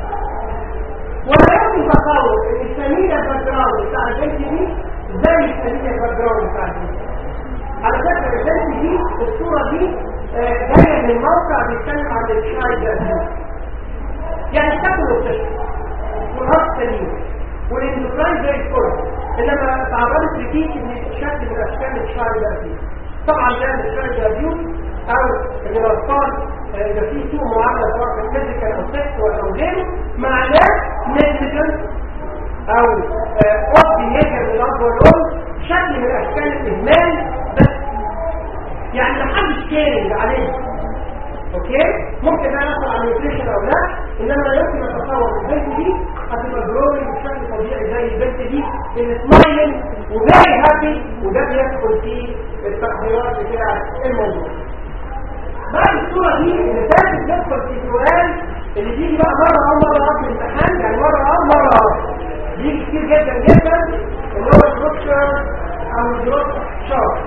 ولا يمكن تصور ان السمينه الباك جراوند بتاع البنت دي زي السمينه الباك جراوند بتاع البنت على فكره البنت دي الصوره دي آه، جايه من موقع بيتكلم عن الشاي يعني الشكل والتشكيل والهرس سليم والاندوكراين زي الفل انما تعرضت لكيك ان شكل من اشكال الشعر ده فيه طبعا ده الشعر ده بيوت او ان الاطفال آه، اذا في سوء معامله سواء في الفيزيكال او سيكشوال او غيره معناه نيجليجنس او اوف بيهيفير للاب والام شكل من اشكال الاهمال بس يعني ما حدش كيرنج عليه اوكي ممكن انا ادخل على النيوتريشن او لا انما لا يمكن ان اتصور البنت دي هتبقى جروي بشكل طبيعي زي البنت دي اللي سمايلنج وفيري هابي وده بيدخل في التقديرات بتاع الموضوع بعد الصورة دي اللي فاتت ندخل في سؤال اللي بيجي بقى مرة أو مرة أو في الامتحان يعني مرة أو مرة أو بيجي كتير جدا جدا اللي هو البروكشر أو البروك شارت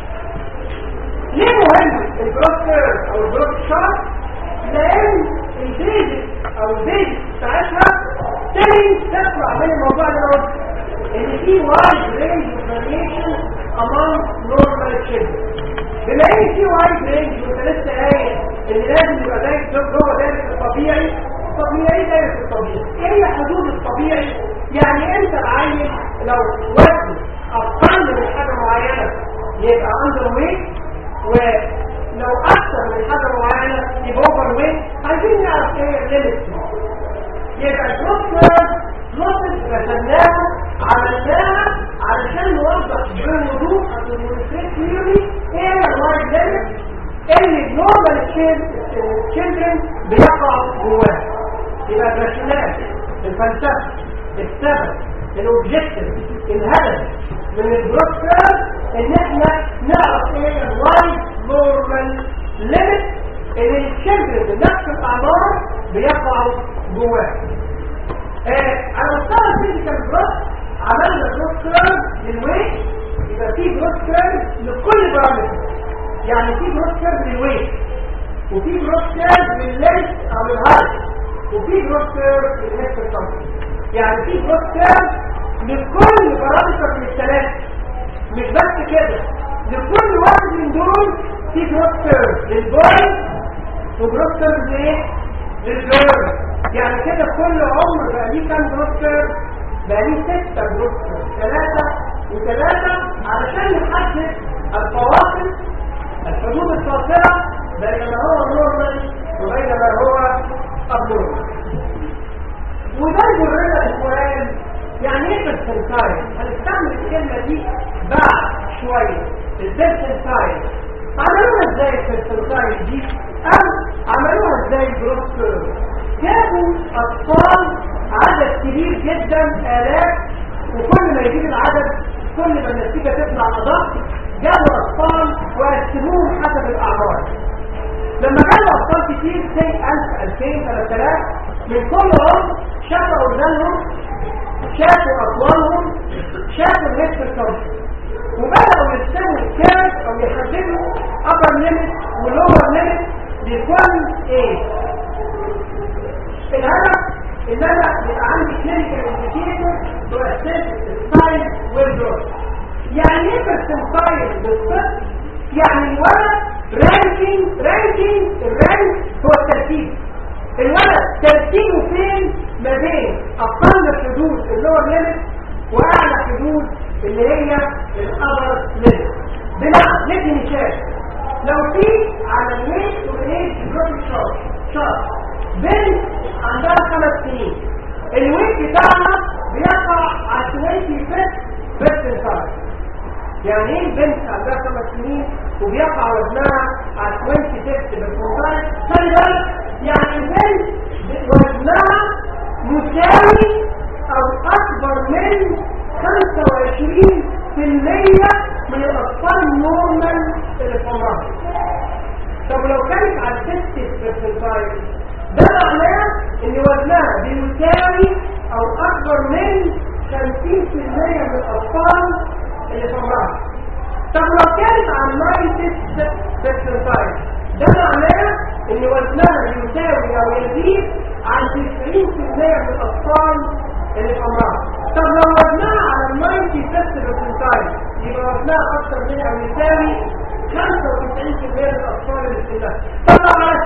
ليه مهم البروكشر أو البروك شارت؟ لأن البيزك أو البيزك بتاعتها تاني تطلع من الموضوع اللي أنا قلته إن في wide range of variation among normal children بما ان في وايد رينج وانت لسه قايل ان لازم يبقى دايره جوه دايره الطبيعي طبيعي دايره الطبيعي ايه هي حدود الطبيعي يعني انت العيل لو وزن اقل من حاجه معينه يبقى اندر ويت ولو اكثر من حاجه معينه يبقى اوفر ويت عايزين نعرف ايه الليمت يبقى الدكتور نص رسمناها عملناها علشان نوضح بوضوح عن المونستريت ثيوري ايه الوايد ليمت اللي النورمال تشيلدرن بيقع جواه يبقى الراشونال الفلسفه السبب الاوبجيكتيف الهدف من البروكتر ان احنا نعرف ايه الوايد نورمال ليمت اللي التشيلدرن بنفس الاعمار بيقعوا جواه على مستوى الفيزيكال جروث عملنا جروث كيرف للويت يبقى في جروث كيرف لكل بارامتر يعني في جروث كيرف للويت وفي جروث كيرف لللينث او للهايت وفي جروث كيرف للهيكتر يعني في جروث كيرف لكل بارامتر من الثلاثه مش بس كده لكل واحد من دول في جروث كيرف للبوي وجروث كيرف لايه؟ للجيرل يعني كده كل عمر بقى ليه كام جروستر بقى ليه ستة جروستر ثلاثة وثلاثة علشان نحدد الفواصل الحدود الفاصلة بين ما هو نورمال وبين ما هو ابنورمال وده يجرنا السؤال يعني ايه برسنتايل هنستعمل الكلمة دي بعد شوية البرسنتايل عملوها ازاي البرسنتايل دي او عملوها ازاي الجروستر جابوا أطفال عدد كبير جدا آلاف وكل ما يجيب العدد كل ما النتيجة تطلع أدق جابوا أطفال وقسموهم حسب الأعمار لما جابوا أطفال كتير زي 1000 2000 3000 من كل عمر شافوا أوزانهم شافوا أطوالهم شافوا الهيستر كونشن وبدأوا يرسموا الكيرف أو يحددوا upper limit ولور limit لكل ايه الهدف ان انا يبقى عندي كلينيكال انديكيتور تؤسس السايز والجروث يعني ايه برسنتايل بالظبط يعني الولد رانكينج رانكينج الرانك هو الترتيب الولد ترتيبه فين ما بين اقل حدود اللور ليميت واعلى حدود اللي هي الابر ليميت بمعنى ندي مثال لو في على الويت والايج جروث شارت شارت بنت عندها خمس سنين الويت بتاعها بيقع على 25 يعني ايه البنت عندها خمس سنين وبيقع وزنها على 26 بالكونتاين خلي بالك يعني البنت وزنها مساوي او اكبر من 25% من الاطفال النورمال اللي في عمرها طب لو كانت على 60 بالكونتاين ده معناه ان وزنها بيساوي او اكبر من 50% من الاطفال اللي في عمرها طب لو كانت على 96 ده معناه ان وزنها يساوي او يزيد عن 90% من الاطفال اللي في عمرها طب لو وزنها على 96 يبقى وزنها اكثر من او يساوي 95% من الاطفال اللي في سنها طب لو على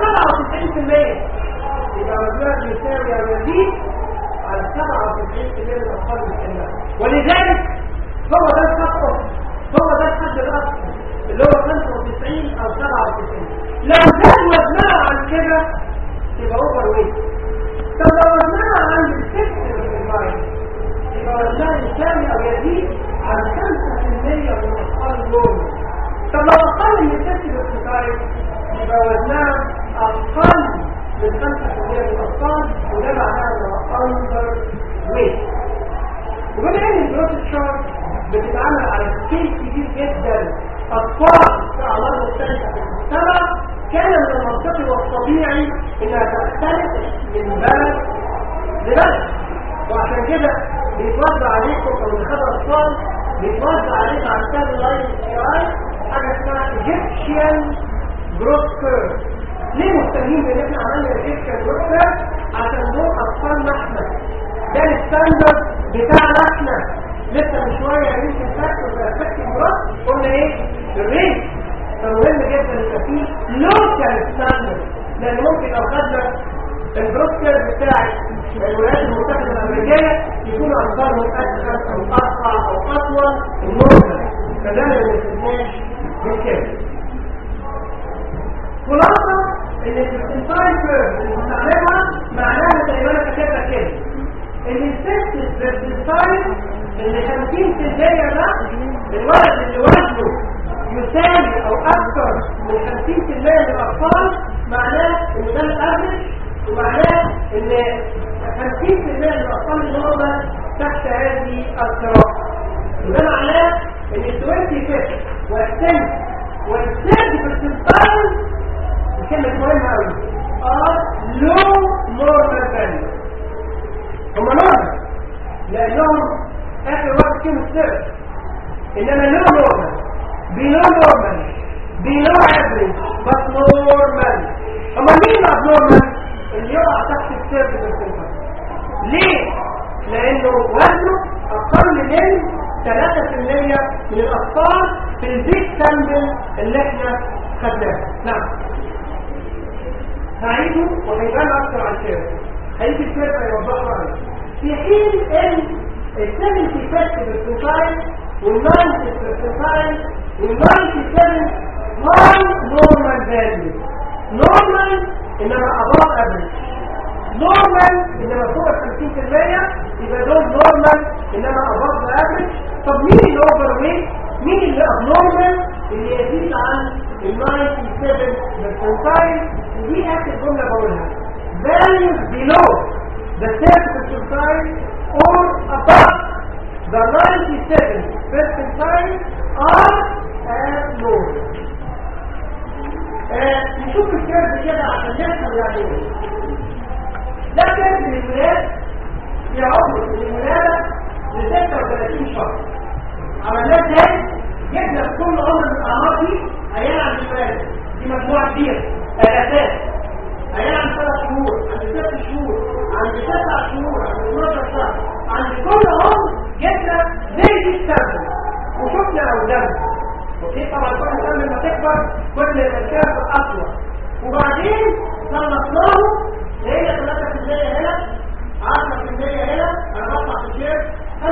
97% يبقى وزنها يساوي او يزيد على 97% من الاطفال اللي في سنها ولذلك هو ده الخط هو ده الحد الاصلي اللي هو 95 او 97 لو زاد وزنها عن كده يبقى اوفر ويت طب لو وزنها عند الست يبقى وزنها يساوي او يزيد عن 5% من الاطفال النورمال طب لو اقل من الست يبقى وزنها اقل من 5% من الاطفال وده معناه انه اوفر ويت وبما ان الجروث شارت بتتعامل على سكيل كبير جدا اطفال في اعمار مختلفه في المجتمع كان من المنطقي والطبيعي انها تختلف من بلد لبلد وعشان كده بيتوزع عليكم او اللي خد اطفال بيتوزع عليكم على كتاب اللاين سي اي حاجه اسمها ايجيبشن جروث كيرف ليه مهتمين بان احنا عملنا ايجيبشن جروث كيرف عشان دول اطفالنا احنا ده الستاندرد بتاعنا احنا لسه من شويه يمكن فاكر في افكت المرض قلنا ايه الريت فمهم جدا يبقى فيه لوكال ستاندرد لان ممكن لو خدنا البروكتر بتاع الولايات المتحده الامريكيه يكون اخبارهم اسهل او اسرع او اطول النورمال فده ما بنستثناش من كده خلاصه ان الانتايم كيرف اللي بنستعملها معناها زي ما انا كاتبها كده ان السيستم بالانتايم اللي 50% ده الولد اللي وزنه يساوي او اكثر من 50% من الاطفال معناه ان ده الافرج ومعناه ان 50% من الاطفال اللي هم تحت هذه الصراط وده معناه ان ال 25 والسن والسن بالسنتاين كلمة مهمة قوي ار لو نورمال فاليو هم نورمال لانهم اخر وقت كلمة سر انما لو نورمال below normal below average but normal اما مين abnormal اللي يقع تحت السيرف بالسنتر ليه لانه وزنه اقل من 3% من الاطفال في البيت سامبل اللي احنا خدناه نعم هعيده وهيبان اكتر على السيرف هيجي السيرف هيوضحه عليه في حين ان ال 70 بالسنتاين وال 90 بالسنتاين وال 97 هاي نورمال فاليو نورمال انما above average نورمال انما فوق ال 50% يبقى دول نورمال انما above the average طب مين اللي اوفر ويت مين اللي abnormal اللي يزيد عن ال 97 percentile ودي اخر جمله بقولها values below the 30 percentile or above the 97 percentile are abnormal آه، نشوف الكيرف كده عشان نفهم يعني ايه ده كيرف للولاد يعود من الولاده ل 36 شهر عملناه ازاي؟ جبنا في كل عمر من الاعمار دي عيال عند الولاده دي مجموعه كبيره الاساس عيال عند ثلاث شهور عند ست شهور عند تسع شهور عند 12 شهر عند كل عمر جبنا زي دي السبب وشفنا اولادنا اوكي طبعا كل سنه لما تكبر كل الكيرف اطول وبعدين صنفناهم لقينا 3% هنا 10% هنا 14 25% 50%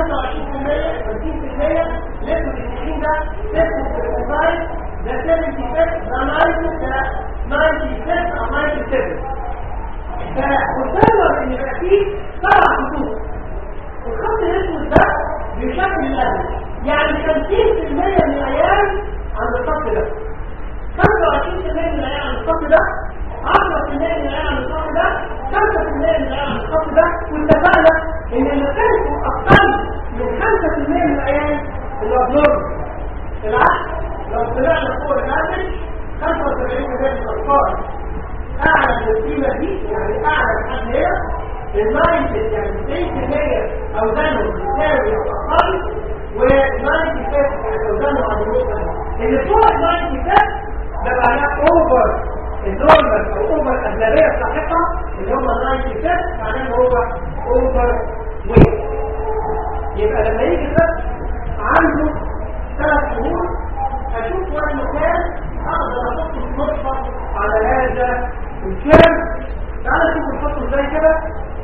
لسه الاثنين ده لسه الديزاين ده 76 ده 90 ده 96 او 97 فوصلنا ان يبقى فيه سبع خطوط الخط الاسود ده بيشكل الافرج يعني 50% من العيال عند الخط ده 25% من العيال عند الخط ده 10% من العيال عند الخط ده 5% من العيال عند الخط ده واتفقنا ان اللي كانوا اقل من 5% من العيال اللي ابنورمال بالعكس لو طلعنا فوق الاسج 75% من الاطفال اعلى من القيمه دي يعني اعلى لحد هنا المايند يعني 90% اوزانه بتساوي او اقل و90 يعني اوزانه على النقطه اللي فوق ال 90 ده معناه اوفر النورمال او اوفر الاغلبيه الساحقه اللي هم ال 90 معناه ان هو اوفر ويت يبقى لما يجي الطفل عنده ثلاث شهور اشوف وزنه كام اقدر احطه في نقطه على هذا الكام تعالى نشوف نحطه ازاي كده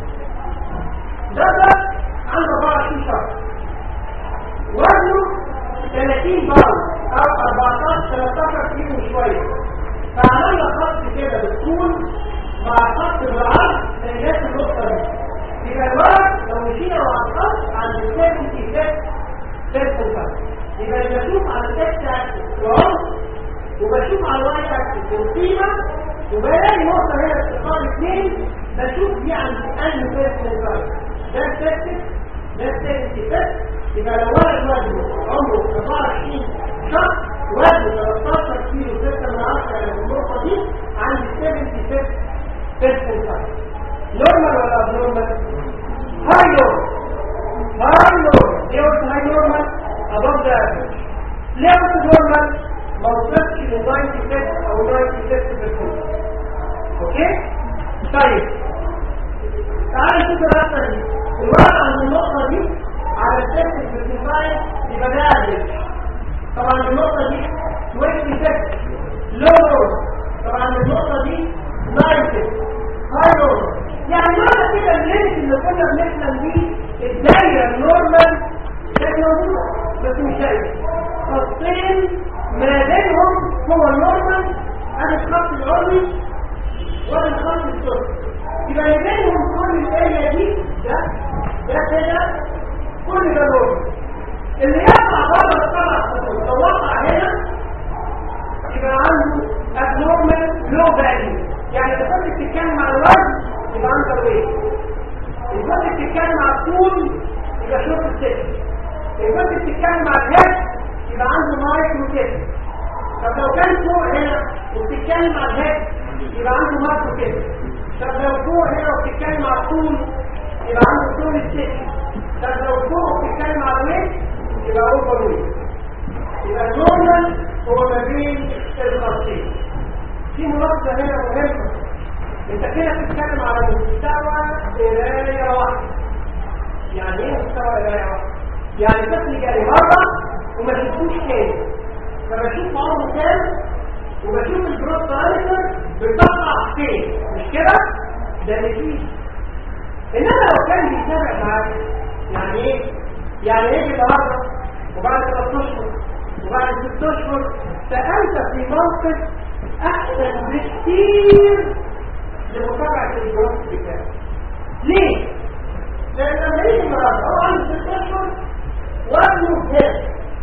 ده ده عنده 24 شهر وزنه 30 باوند او 14 13 كيلو شويه فعملنا خط كده بالطول مع خط بالعرض لنفس النقطه دي يبقى الورق لو مشينا مع الخط عند السيرفي ايفكت سيرفي يبقى اللي بشوف على الاكس اكسس العمر وبشوف على الواي اكسس القيمه وبلاقي نقطه هنا استقامه اثنين بشوف دي عند انهي سيرفي ده السيرفي ده السيرفي ايفكت يبقى لو ولد وزنه عمره 24 شهر وزنه 13 كيلو 6 من 10 في النقطه دي عند 76 percentile نورمال ولا ابنورمال؟ هاي نورمال هاي نورمال ليه قلت هاي نورمال؟ above the average ليه قلت نورمال؟ ما وصلتش ل 96 او 96% اوكي؟ طيب تعالى نشوف الرقم دي الورقه عند النقطه دي على السيستم بالديزاين يبقى ده افريج طبعا النقطه دي 26 لو نورمال طبعا النقطه دي 90 هاي نورمال يعني معنى كده الليمت اللي كنا بنحلم بيه الدايره النورمال كانت موجوده بس مش دايره خطين ما بينهم هو النورمال ادي الخط العلوي وادي الخط السفلي يبقى اللي بينهم كل الاريا دي ده ده كده كل ده نورمال اللي يقع بره الطبع لو وقع هنا يبقى عنده abnormal low value يعني اذا كنت بتتكلم عن الوزن يبقى اندر ويت اذا كنت بتتكلم عن الطول يبقى شورت السكن اذا كنت بتتكلم عن الهيد يبقى عنده مايكرو كده طب لو كان فوق هنا وبتتكلم عن الهيد يبقى عنده مايكرو كده طب لو فوق هنا وبتتكلم عن الطول يبقى عنده طول السكن طب لو فوق وبتتكلم عن الويت يبقى اوفر ويت يبقى النورمال هو ما بين الخطين في ملاحظه هنا مهمه انت كده بتتكلم على مستوى قرايه واحده يعني ايه مستوى قرايه واحده يعني طفل جالي مره وما شفتوش تاني فبشوف عمره كام وبشوف الجروث بارامتر بتقع فين مش كده ده نتيجه انما لو كان بيتابع معاك يعني ايه يعني يجي النهارده وبعد ثلاث اشهر وبعد ست اشهر فانت في موقف احسن بكثير لمتابعه الجروث بتاعك ليه؟ لان لما يجي النهارده هو عنده ست اشهر وزنه هنا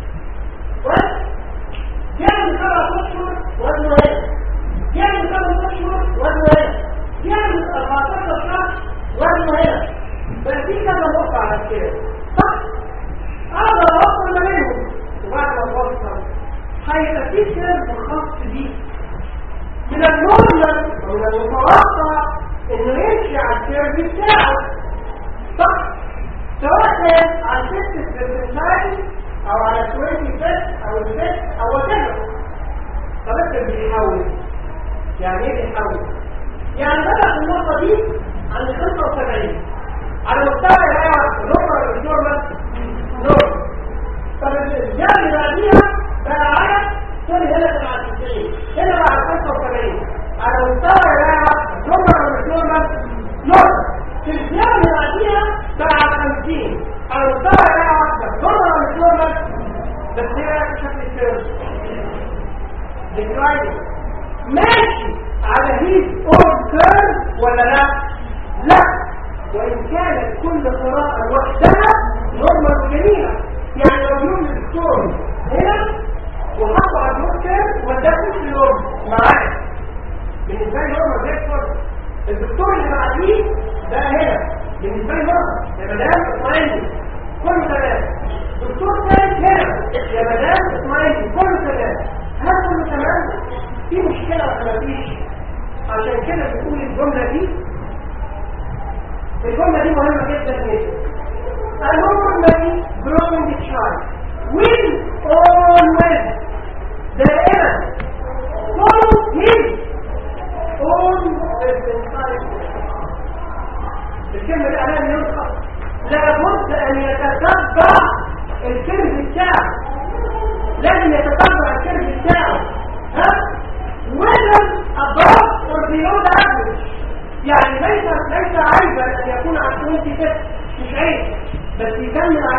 بس يعمل سبع اشهر وزنه هنا يعمل ثمان اشهر وزنه هنا يعمل 14 شهر وزنه هنا بس في كذا نقطه على كده صح؟ اقدر اوصل ما بينهم وبعد ما اوصل هيبقى في سيرف خاص بيه من النورمال ومن المتوقع انه يمشي على السيرف بتاعه صح؟ سواء كان على ست برسنتايل او على 20 بس او البس او وكذا طب انت بيحاول يعني ايه بيحاول؟ يعني بدأ في النقطة دي عند 75 على مستوى الآية نقطة ولا مش نورمال؟ نورمال طب الجهة اللي بعديها بقى على كل هنا تبع 90 هنا بقى 75 على مستوى الآية نورمال ولا مش نورمال؟ نورمال في الجهة اللي بعديها بقى 50 على مستوى الآية واحدة نورمال ولا مش نورمال؟ بس هي شكل الكيرف ديكلايننج ماشي على هيز اون كيرف ولا لا؟ لا وإن كانت كل قراءة لوحدها نورمال وجميلة يعني لو يوم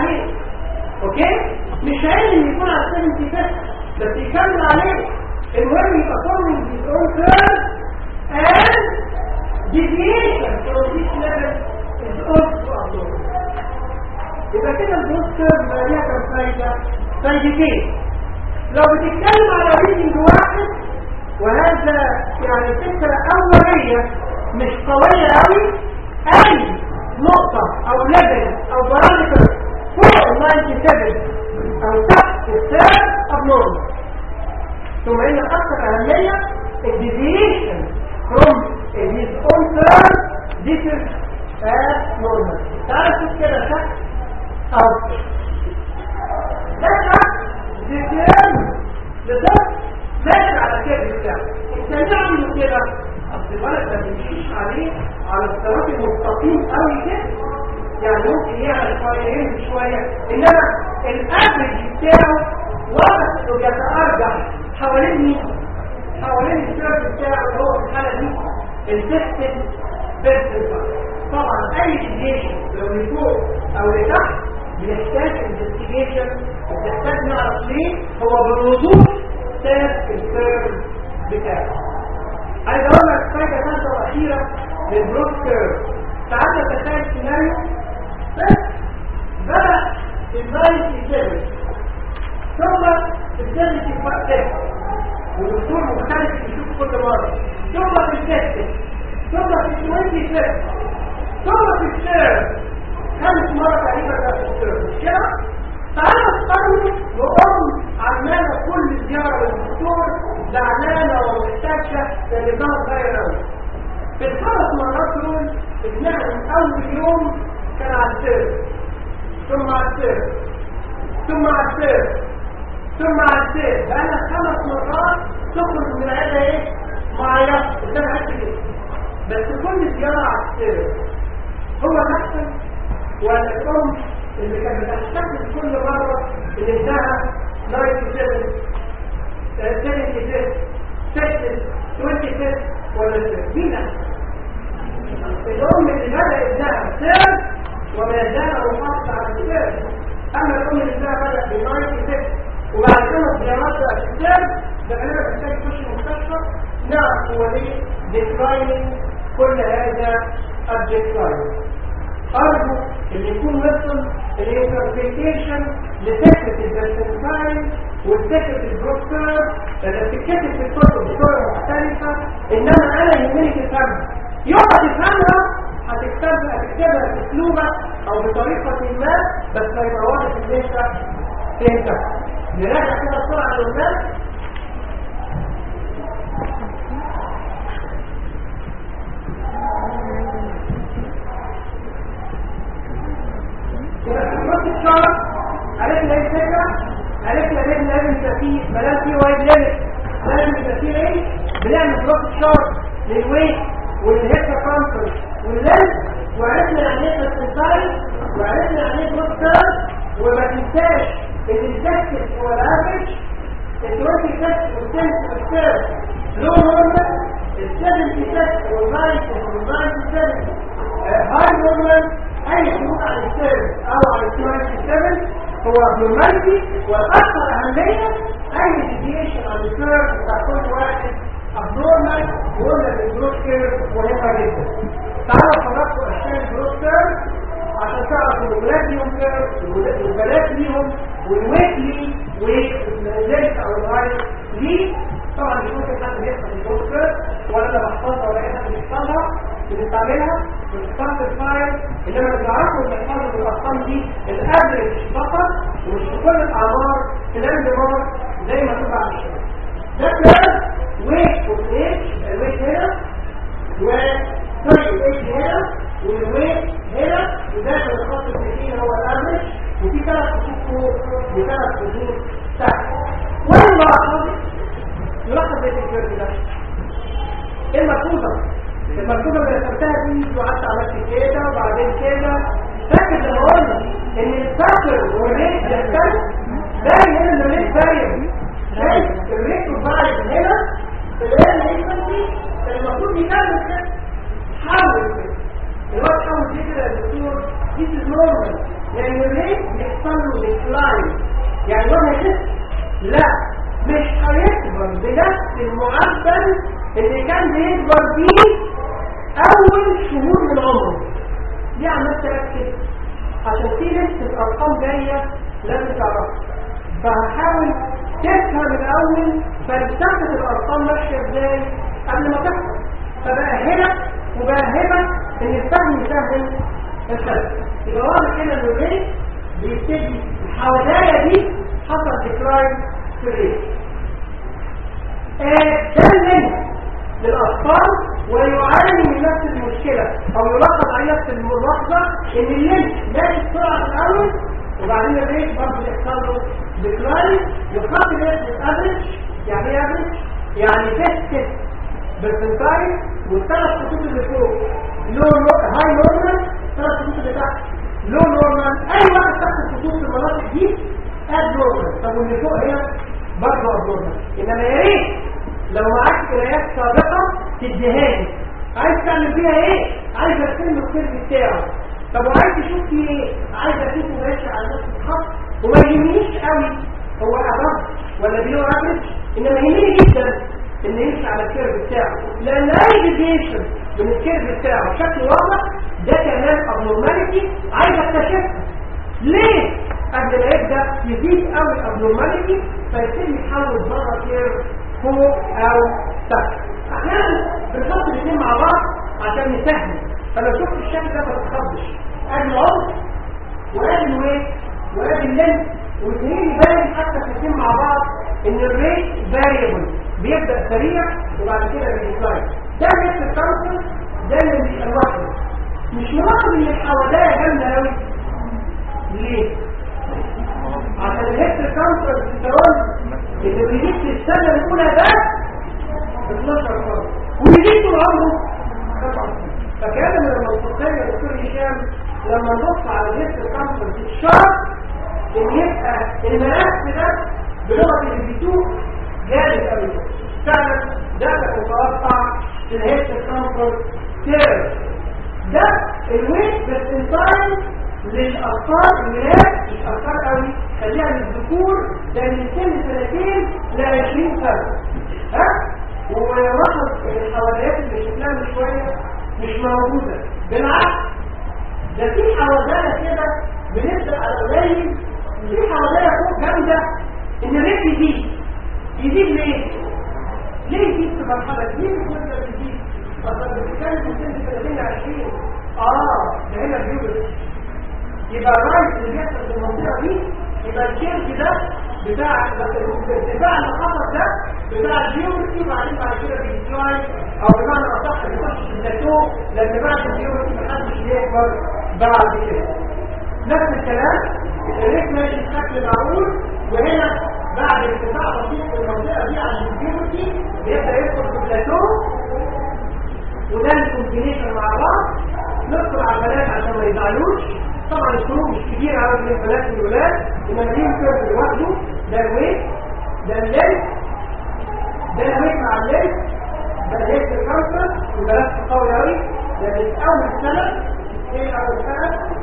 عليه اوكي مش عايز ان يكون على 70 بس يكمل عليه المهم يبقى forming his own curve and deviation from this level is also abnormal يبقى كده البروس كيرف ما ليها كام فايدة فايدتين لو بتتكلم على ريدنج واحد وهذا يعني فكرة أولية مش قوية أوي أي نقطة أو ليفل أو بارامتر فوق ال 97 أو تحت الثيرد abnormal ثم ان اكثر اهميه الديفيشن from his own term this is abnormal تعرف شوف كده شك او ده شك ديتيرم لده ماشي على كده بتاعه انت نعمل كده اصل الولد ما بيمشيش عليه على الصراط المستقيم قوي كده يعني ممكن يعمل شويه يمشي شويه انما الافرج بتاعه واضح انه بيتارجح حوالين مين؟ حوالين السيرف بتاعه اللي هو في الحاله دي السيستم بيرسنتايل طبعا اي ديفيشن لو لفوق او لتحت بنحتاج انفستيجيشن وبنحتاج نعرف ليه هو بالوضوح ساب السيرف بتاعه عايز اقول لك حاجه ثالثه واخيره للبروك كيرف تعالى تتخيل سيناريو بس بدا النايت 97 ثم الثالث يفكر والدكتور مختلف يشوف كل مرة ثم في الثالث ثم في الثواني ثالث ثم في الثالث خمس مرة تقريبا ده في الثالث مش كده؟ تعالى نقارن وقوم عمالة كل زيارة للدكتور زعلانة ومحتاجة لأن ده صغير أوي في الخمس مرات دول ابنها من أول يوم كان على الثالث ثم على الثالث ثم على الثالث ثم عديت بقالها خمس مرات تخرج من العيادة ايه؟ معيط قدام عدت كده بس كل زيارة عديت هو نفسه ولا الأم اللي كانت بتحتفل كل مرة اللي اداها 97 76 26 ولا 6 مين أحسن؟ الأم اللي بدأ ابنها سير وما زال محافظ على السير أما الأم اللي ابنها بدأ ب 96 وبعد كده زيارات الأسباب ده غالبا محتاج يخش المستشفى نعرف هو ليه ديكلايننج كل هذا الديكلاين أرجو أن يكون وصل الانتربريتيشن لفكرة البرسنتاين وفكرة البروكتور اللي بتتكتب في الكتب بصورة مختلفة إنما أنا يهمني تفهمها يوم ما تفهمها هتكتبها هتكتبها بأسلوبك أو بطريقة ما بس هيبقى واضح إن أنت فهمتها نراجع كده بسرعة للناس نص الشهر عرفنا ايه الفكرة عرفنا ليه لازم يبقى فيه بلاش فيه وايد ليمت لازم يبقى فيه ايه بنعمل بلوك الشهر للويت والهيكا كونفرنس والليل وعرفنا يعني ايه السنتايل وعرفنا يعني ايه بلوك وما تنساش ان التكتس هو الافرج التوانتي تكتس والتنس والتيرس لو نورمال السبنتي تكتس والنايت والنايت سبنتي هاي نورمال اي خروج عن التيرس او عن التوانتي سبن هو abnormality والاكثر اهمية اي deviation عن التيرس بتاع كل واحد abnormal وقلنا الجروث كيرف مهمة جدا تعالوا فرقوا اشياء الجروث كيرف عشان تعرف الولاد ليهم كيرف والبنات ليهم والويكلي والذلك او الغاية ليه طبعا مش ممكن حد يحفظ الجروث كيرف ولا انا بحفظها ولا اي حد بيحفظها بنستعملها بنستعمل الفايل انما اللي بنعرفه ان الحفظ الارقام دي الافرج فقط ومش في كل الاعمار في الاندمار زي ما تبقى على الشباب ده كيرف ويت والاتش الويت هنا و سوري الاتش هنا والويت هنا وداخل الخط التخين هو الافرج وفي ثلاث خطوط فوق وثلاث خطوط تحت والملاحظ نلاحظ ايه في الكيرف ده ايه الملحوظه الملحوظه اللي رسمتها دي وقعدت عملت كده وبعدين كده فاكر لما قلنا ان الفاكر والريت بيختلف باين هنا ان الريت باين شايف الريت باين هنا الان هيفنتي المفروض يكمل كده حاول كده الوقت حاول كده يا دكتور this is normal لان الريت ديكلاين يعني هو هيخف لا مش هيكبر بنفس المعدل اللي كان بيكبر بيه اول شهور من عمره دي عملت تركز عشان في لسه ارقام جايه لازم تعرفها فهحاول تفهم الاول فلسفه الارقام ماشيه ازاي قبل ما تحصل فبأهلك وبأهلك ان الفهم يسهل الخلق يبقى واضح كده ان الريت بيبتدي الحوالية دي حصل ديكلاين في الريت آه، ده الليل للأطفال ويعاني من نفس المشكلة أو يلخص عليه نفس الملاحظة إن الليل ماشي بسرعة في الأول وبعدين الريت برضه يحصل له ديكلاين يخاف الناس بالأفريج يعني إيه أفريج؟ يعني تسكت بالسنتاين والثلاث خطوط اللي فوق لو هاي نورمال ثلاث خطوط اللي تحت لو نورمال اي واحد تحت الخطوط في المناطق دي اد نورمال طب واللي فوق هنا برضه اد نورمال انما يا ريت لو معاك قرايات سابقه تديها لي عايز تعمل فيها ايه عايز ارسم الكيرف بتاعه طب وعايز تشوف فيه ايه عايز اشوفه ماشي على نفس الخط وما يهمنيش قوي هو ابر ولا بيلو افريج انما يهمني جدا ان يمشي على الكيرف بتاعه لان اي ديفيشن من الكيرف بتاعه بشكل واضح ده كمان ابنورماليتي عايز اكتشفها ليه قبل ما يبدا يزيد قوي الابنورماليتي فيبتدي يتحول بره كيرف فوق او تحت احيانا بنحط الاثنين مع بعض عشان نسهل فلو شفت الشكل ده ما تتخضش ادي العمر وادي الويت وادي اللينس والاثنين يبان حتى في الاثنين مع بعض ان الريت فاريبل بيبدا سريع وبعد كده بيديكلاين ده نفس الكونسبت ده اللي مش لوحده مش ملاحظ ان الحوادية جامده قوي ليه؟ عشان الهيكت كونسبت الترون اللي بيجيب في السنه الاولى ده 12 سنه ويجيب طول عمره 7 فكان من المنطقيه يا دكتور هشام لما نبص على الهيكت كونسبت الشرط ان يبقى الملف ده بلغه البيتوك جامد قوي فعلا ده كان متوقع في الهيت كونفرنس تيرم ده الويت بس انتايم للاطفال الولاد مش اطفال قوي خليها للذكور ده من سن سنتين ل 20 سنه ها ولاحظ الحواديات اللي شفناها من شويه مش موجوده بالعكس ده في حواديه كده بنبدا على قليل في حواديه فوق جامده ان الريت يزيد يزيد ليه؟ ليه يزيد في مرحلة؟ ليه المدة يزيد؟ أصلا بتتكلم من سنة 30 ل 20 آه ده هنا بيوبس يبقى الرايت اللي بيحصل في المنطقة دي يبقى الكيرف ده بتاع الارتفاع اللي حصل ده بتاع البيوبسي وبعدين بعد كده بيديكلاين أو بمعنى أصح بيخش في البلاتو لأن بعد البيوبسي محدش بيكبر بعد كده نفس الكلام الريت ماشي بشكل معقول وهنا بعد ارتفاع بسيط في المنطقه دي عن البيوتي بيبدا يدخل في البلاتو وده الكومبينيشن مع بعض ندخل على البنات عشان ما يزعلوش طبعا الفروق مش كبيره قوي بين البنات والولاد انما دي كيرف لوحده ده الويت ده الليل ده الويت مع الليل ده الليل الكانسر والبنات قوي قوي لان في اول سنه ايه اول سنه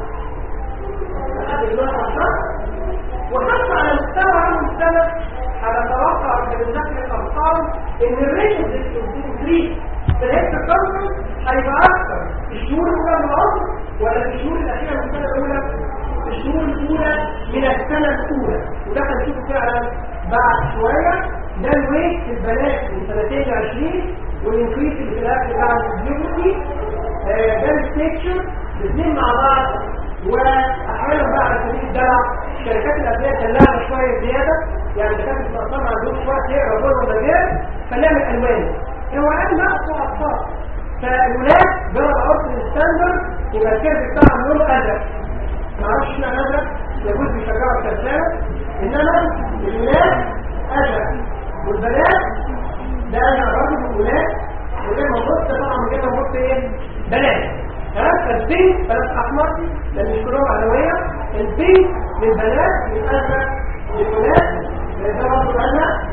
لحد دلوقتي عشان وحتى على مستوى عام السنة هنتوقع من ذكر الأرقام إن الريت الانكريس في الهيكتر كونفرنس هيبقى أكثر في الشهور الأولى من العمر ولا في الشهور الأخيرة من السنة الأولى في الشهور الأولى من السنة الأولى وده هنشوفه فعلا بعد شوية ده الويت في البنات من سنتين ل 20 والانكريس اللي في الأكل بعد البيوتي ده الستيكشر الاثنين مع بعض واحيانا بقى على سبيل الدلع شركات الادويه دلعنا شويه زياده يعني دكاتره الاطفال ما عندهمش وقت يقرا جوه ولا غير فنعمل الوان الوان نقص اطفال فالولاد جوه العرف الستاندرد يبقى الكيرف بتاعهم لونه ازرق ما اعرفش اشمعنى ازرق يجوز بيشجعوا الشمسانه انما الولاد ازرق والبنات ده انا برضه الولاد وده موجود طبعا من كده موجود ايه بنات ها فالبينك بنات احمر لان مش كلهم علويه البينك للبنات للازرق للولاد ده برضه ازرق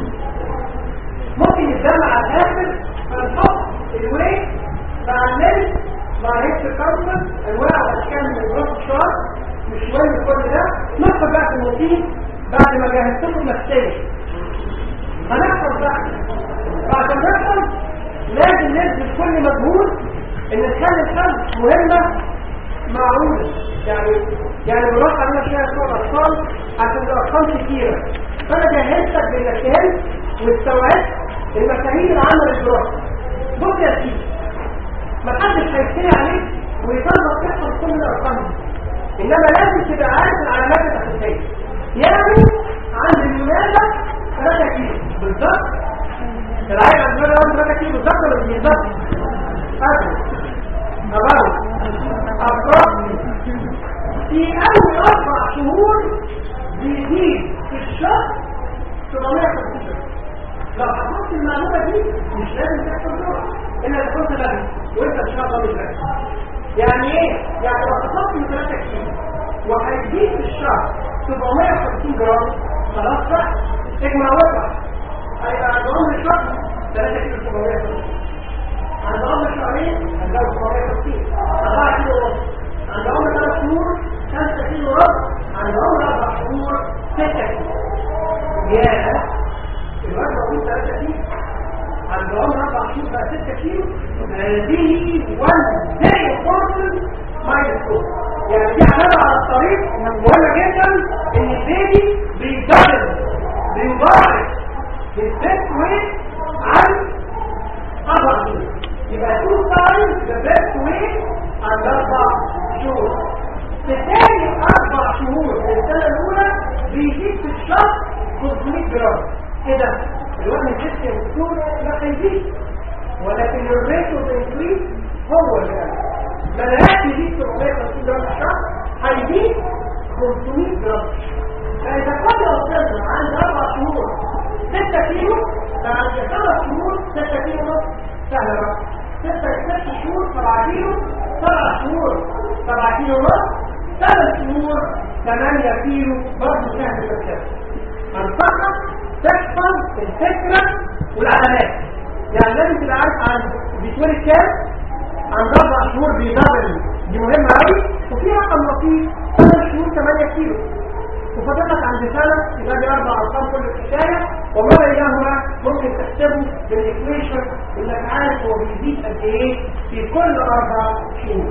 ممكن يتجمع على الاخر فنحط الويت مع الليل مع هيك الكونسر انواع واشكال من الجروس شارت مش مهم كل ده ندخل بقى في فيه بعد ما جهزتكم نفسيا هنحصل بقى بعد ما نحصل لازم نبذل كل مجهود ان نخلي الحمل مهمه معقوله يعني يعني بنروح علينا شويه صور اطفال عشان الارقام كتيره فانا جهزتك بانك فهمت واستوعبت المفاهيم العامه للدراسه بص يا سيدي محدش هيفتري عليك ويطلب تحفظ كل الارقام دي انما لازم تبقى عارف العلامات الاساسيه يعني عند الولاده 3 كيلو بالظبط العيل عند الولاده 3 كيلو بالظبط ولا مش بالظبط؟ أبدا أبدا أفراد في أول أربع شهور بيزيد في الشهر 750 لو حفظت المعلومة دي مش لازم تحصل جوه إلا إذا كنت لازم وأنت إن شاء الله مش لازم يعني إيه؟ يعني لو حفظت من 3 كيلو وهيزيد في الشهر 750 جرام خلاص بقى اجمع وقع هيبقى عند عمر الشهر 3 كيلو 750 عند عمر شهرين هنلاقي 750 4 كيلو ونص عند عمر 3 شهور 5 كيلو ونص عند عمر 4 شهور 6 كيلو ياه الواد موجود 3 كيلو عند عمر 4 شهور بقى 6 كيلو هذه 1 very important milestone يعني دي علامة على الطريق مهمة جدا ان البيبي بيجرب بيضاعف بالبيت ويت عن أربع شهور يبقى تو تايمز ذا بيست ويت عن أربع شهور في تاني أربع شهور من السنة الأولى بيزيد في الشهر 500 جرام كده الوزن الجسدي والدكتور لا هيزيد ولكن الريت اوف انكريز هو اللي ما لهاش يزيد 750 جرام في الشهر هيزيد 500 جرام فإذا كنا وصلنا عند أربع شهور 6 كيلو بعد خمس شهور 6 كيلو ونص سهلة بقى 6 6 شهور 7 كيلو 7 شهور 7 كيلو ونص 3 شهور 8 كيلو برضه سهل الكتاب هنفكر تحفظ الفكرة والعلامات يعني لازم تبقى عارف عن بيتولد كام عند اربع شهور بيدبل دي مهمة قوي وفي رقم لطيف 8 شهور 8 كيلو وفضلت عند سنة يبقى دي اربع ارقام كل الحكاية وما بينهما ممكن تحسبه بالاكويشن انك عارف هو بيزيد قد ايه في كل اربع شهور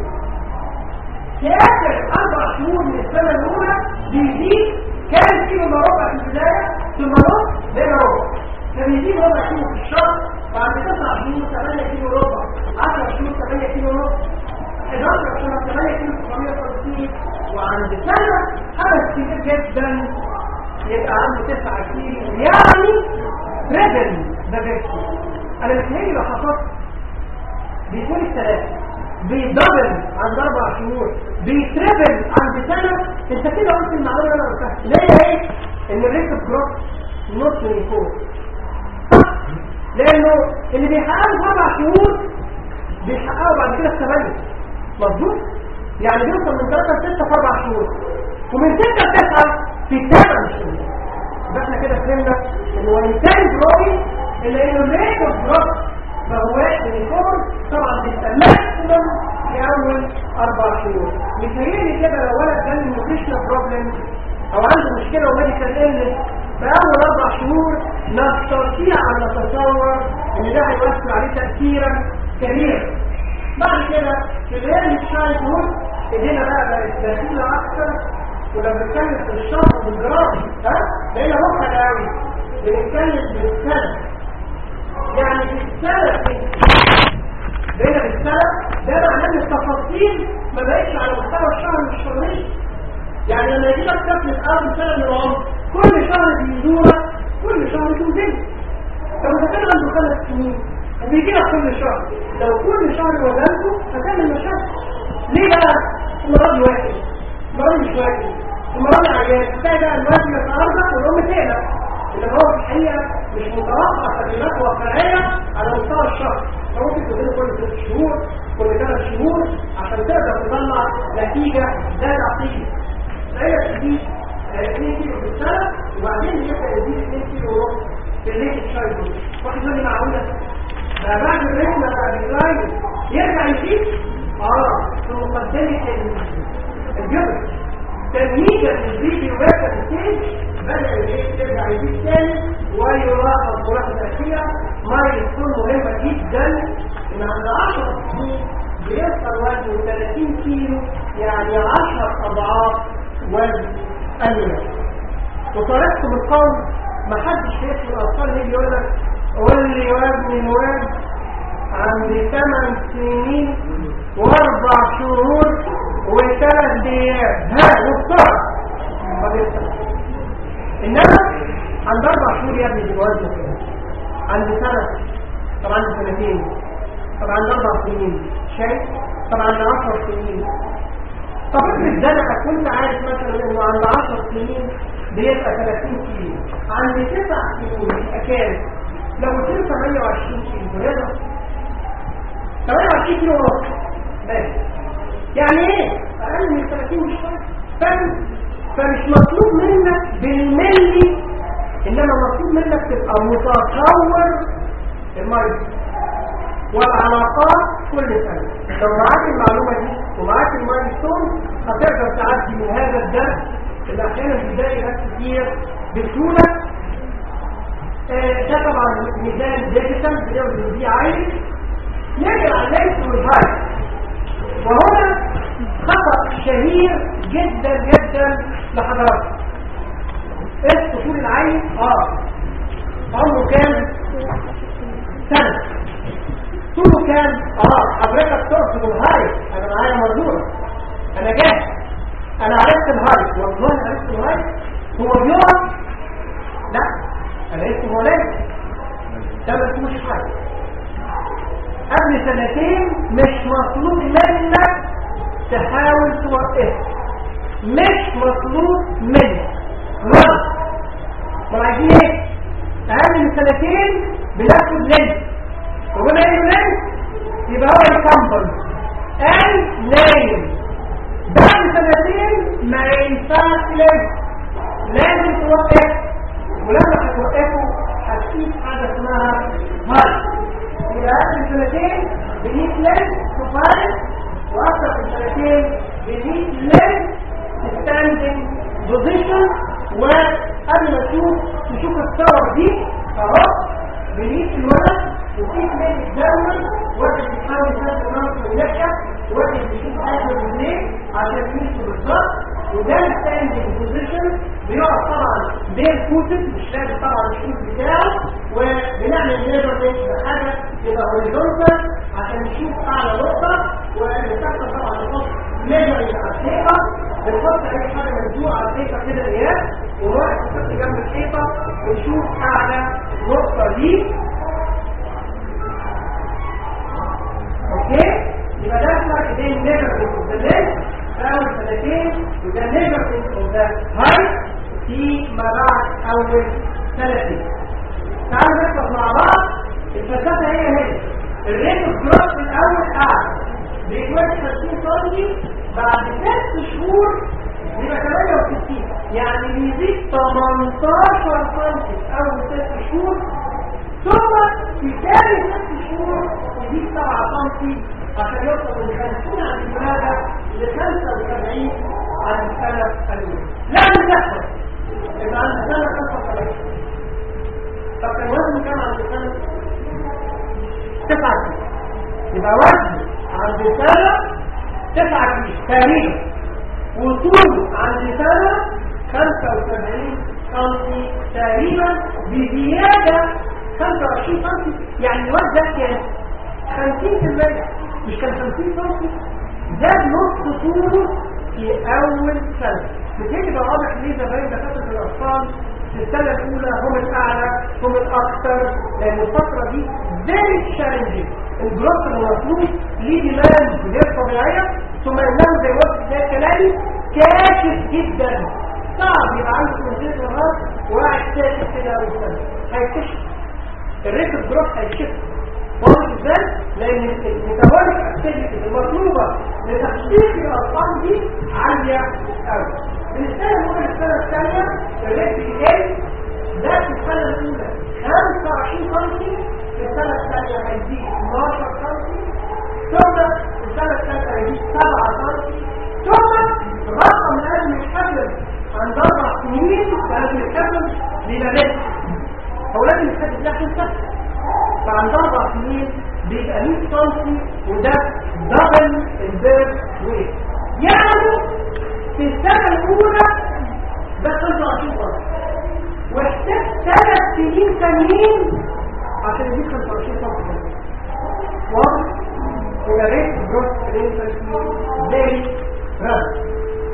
في اخر اربع شهور من السنة الاولى بيزيد كام كيلو الا ربع في البداية ثم نص بين ربع فبيزيد ربع كيلو في الشهر بعد تسع شهور 8 كيلو ربع 10 شهور 8 كيلو نص 11 شهور 8 كيلو 750 وعند سنة حدث كبير جدا يبقى عنده 9 كيلو يعني رجل ده جسم انا متهيألي لو حفظت بيكون الثلاثة بيدبل عند اربع شهور بيتربل عند سنة انت كده قلت المعلومة اللي انا قلتها ليه ايه ان الريت اوف جروث نص من فوق لانه اللي بيحققوا في اربع شهور بيحققوا بعد كده في ثمانية مظبوط يعني بيوصل من 3 ل 6 في اربع شهور ومن 6 ل 9 في 8 شهور يبقى احنا كده فهمنا ان وان كان جروي الا انه الريت اوف جروث ما هواش يونيفورم طبعا بيبقى ماكسيمم في اول اربع شهور متهيألي كده لو ولد جاله نيوتريشنال بروبلم او عنده مشكله وميديكال ايلنس في اول اربع شهور نستطيع ان نتصور ان ده هيؤثر عليه تاثيرا كبيرا بعد كده في الايرلي تشايلد هود ايدينا بقى بقت دخيله اكتر ولما بنتكلم في الشهر بالجرام ها بقينا مخرج قوي بنتكلم بالسنه يعني في السنة بين السنة ده معناه ان التفاصيل ما بقتش على مستوى الشهر مش شهرين يعني لما يجي لك طفل في اول سنة من العمر كل شهر بيزورك كل شهر تنزل طب انت كده عنده خمس سنين وبيجي لك كل شهر لو كل شهر وزنته هتعمل مشاكل ليه بقى؟ المرض واحد المرض مش واحد المرض عيان تلاقي بقى الواد يتعرض والام تقلق اللي هو في الحقيقة مش متوقع تغييرات واقعية على مستوى الشهر فممكن تديله كل ست شهور كل ثلاث شهور عشان تقدر تطلع نتيجة لا تعطيك فهي تزيد 2 كيلو في السنة وبعدين يبقى يزيد 2 كيلو ونص في الليل الشاي واحد يقول لي معقولة ده بعد الرحلة بعد اللاين يرجع يزيد اه في مقدمة الجبل تمهيدا للفيديو باكا الستيج هيزيد تاني ويلاحظ ملاحظة أخيرة مايل ستون مهمة جدا إن عند 10 سنين بيوصل وزنه 30 كيلو يعني 10 أضعاف وزن النمو وطريقته بالقول ما حدش يسمع الأطفال يجي يقول لك قول لي وزن الواد عند 8 سنين واربع شهور وثلاث ايام ها والطرق ما بيحصلش انما عند اربع شهور يا ابني بالوزن كده عند سنه طب عند سنتين طب عند اربع سنين شايف طب عند 10 سنين طب افرض ده انا كنت عارف مثلا انه عند 10 سنين بيبقى 30 كيلو عند 9 سنين بيبقى كام لو قلت له 28 كيلو رضا 28 كيلو ونص ماشي يعني ايه اقل من 30 مش فاهم فمش مطلوب منك بالملي انما مطلوب منك تبقى متصور المرض والعلاقات كل سنة لو معاك المعلومة دي ومعاك المايلستون هتقدر تعدي من هذا الدرس اللي احيانا بيلاقي ناس كتير بسهولة آه، ده طبعا ميزان ديجيتال بيقول دي عالي يجي على الليس والهاي وهنا خطأ شهير جدا جدا لحضراتكم ايه الطفول العين اه عمره كام سنة طوله كام اه حضرتك تقصد الهاي انا معايا مرجوع انا جاهز انا عرفت الهاي والله عرفت الهاي هو بيقف لا انا اسمه مولانا ده ما اسموش حاجه قبل سنتين مش مطلوب منك تحاول توقفه مش مطلوب منك غلط ما عايزين ايه اقل من سنتين بناخد لينس وقلنا ايه لينس يبقى هو يكمبل قال نايم بعد سنتين ما ينفعش لينس لازم توقفه ولما هتوقفه هتشوف حاجه اسمها هاي يبقى اقل من سنتين بنيت لينس تفارق واكثر من سنتين بنيت لينس ستاندنج بوزيشن وقبل ما تشوف تشوف الصور دي اهو بنيت الولد وفي اثنين يتجوز واحد بيحاول يسافر نفسه ويحيى واحد بيشوف اخر رجليه عشان يمشي بالظبط وده الستاندنج بوزيشن بيقف طبعا بين فوتد مش لازم طبعا الشوز بتاعه وبنعمل ميجرمنت بحاجه تبقى هوريزونتال عشان نشوف اعلى نقطه ونستخدم طبعا نحط ميجرنج على الحيطه بنحط اي حاجه ملزوقه على الحيطه كده اياه ونروح نحط جنب الحيطه ونشوف اعلى نقطه دي اوكي يبقى ده الفرق بين ميجرمنت اوف ذا لينس اول سنتين وده ميجرمنت اوف ذا هايت في ما بعد اول سنتين تعالوا نحفظ مع بعض الفلسفه هي هي الريت اوف جروث في الاول اعلى بيكون 50 سم بعد ست شهور يبقى 68 يعني بيزيد 18 سم في اول ست شهور ثم في ثاني ست شهور يزيد 7 سم عشان يوصل من 50 عند الولاده ل 75 عند السنه الاولى لازم تحصل يبقى عند السنه 75 طب كان وزنه كام عند السنه؟ 9 يبقى وزنه عند سنه 9 كيلو تقريبا وطوله عند سنة 75 سم تقريبا بزيادة 25 سم يعني الواد ده كان 50% مش كان 50 سم زاد نص طوله في أول سنة بتيجي ده واضح ليه زمان دكاترة الأطفال في السنة الأولى هم الأعلى هم الأكثر لأن الفترة دي very challenging الجروث المطلوب ليه ديماند غير طبيعية ثم انه زي وقت زي كلامي كاشف جدا صعب يبقى عنده كونسيت الراس وقاعد ساكت كده اول سنه هيكتشف الريت الجروث هيكتشف واضح ازاي؟ لان الميتابوليك اكتيفيتي المطلوبه لتحقيق الارقام دي عاليه قوي من السنه الاولى للسنه الثانيه الريت بيقل ده في السنه الاولى 25 سم في السنه الثانيه هيزيد 12 سم ثم السنة الثالثة هيجيب سبعة سم ثم الرقم لازم يتكلم عند أربع سنين لازم يتكلم بيبقى متر هو لازم يتحدد لها خمسة فعند أربع سنين بيبقى 100 سم وده دبل البيرث ويت يعني في السنة الأولى ده 25 سم واحتاج ثلاث سنين تانيين عشان يجيب 25 سم واضح؟ يبقى ريت جروث رينفرسي فيري رابط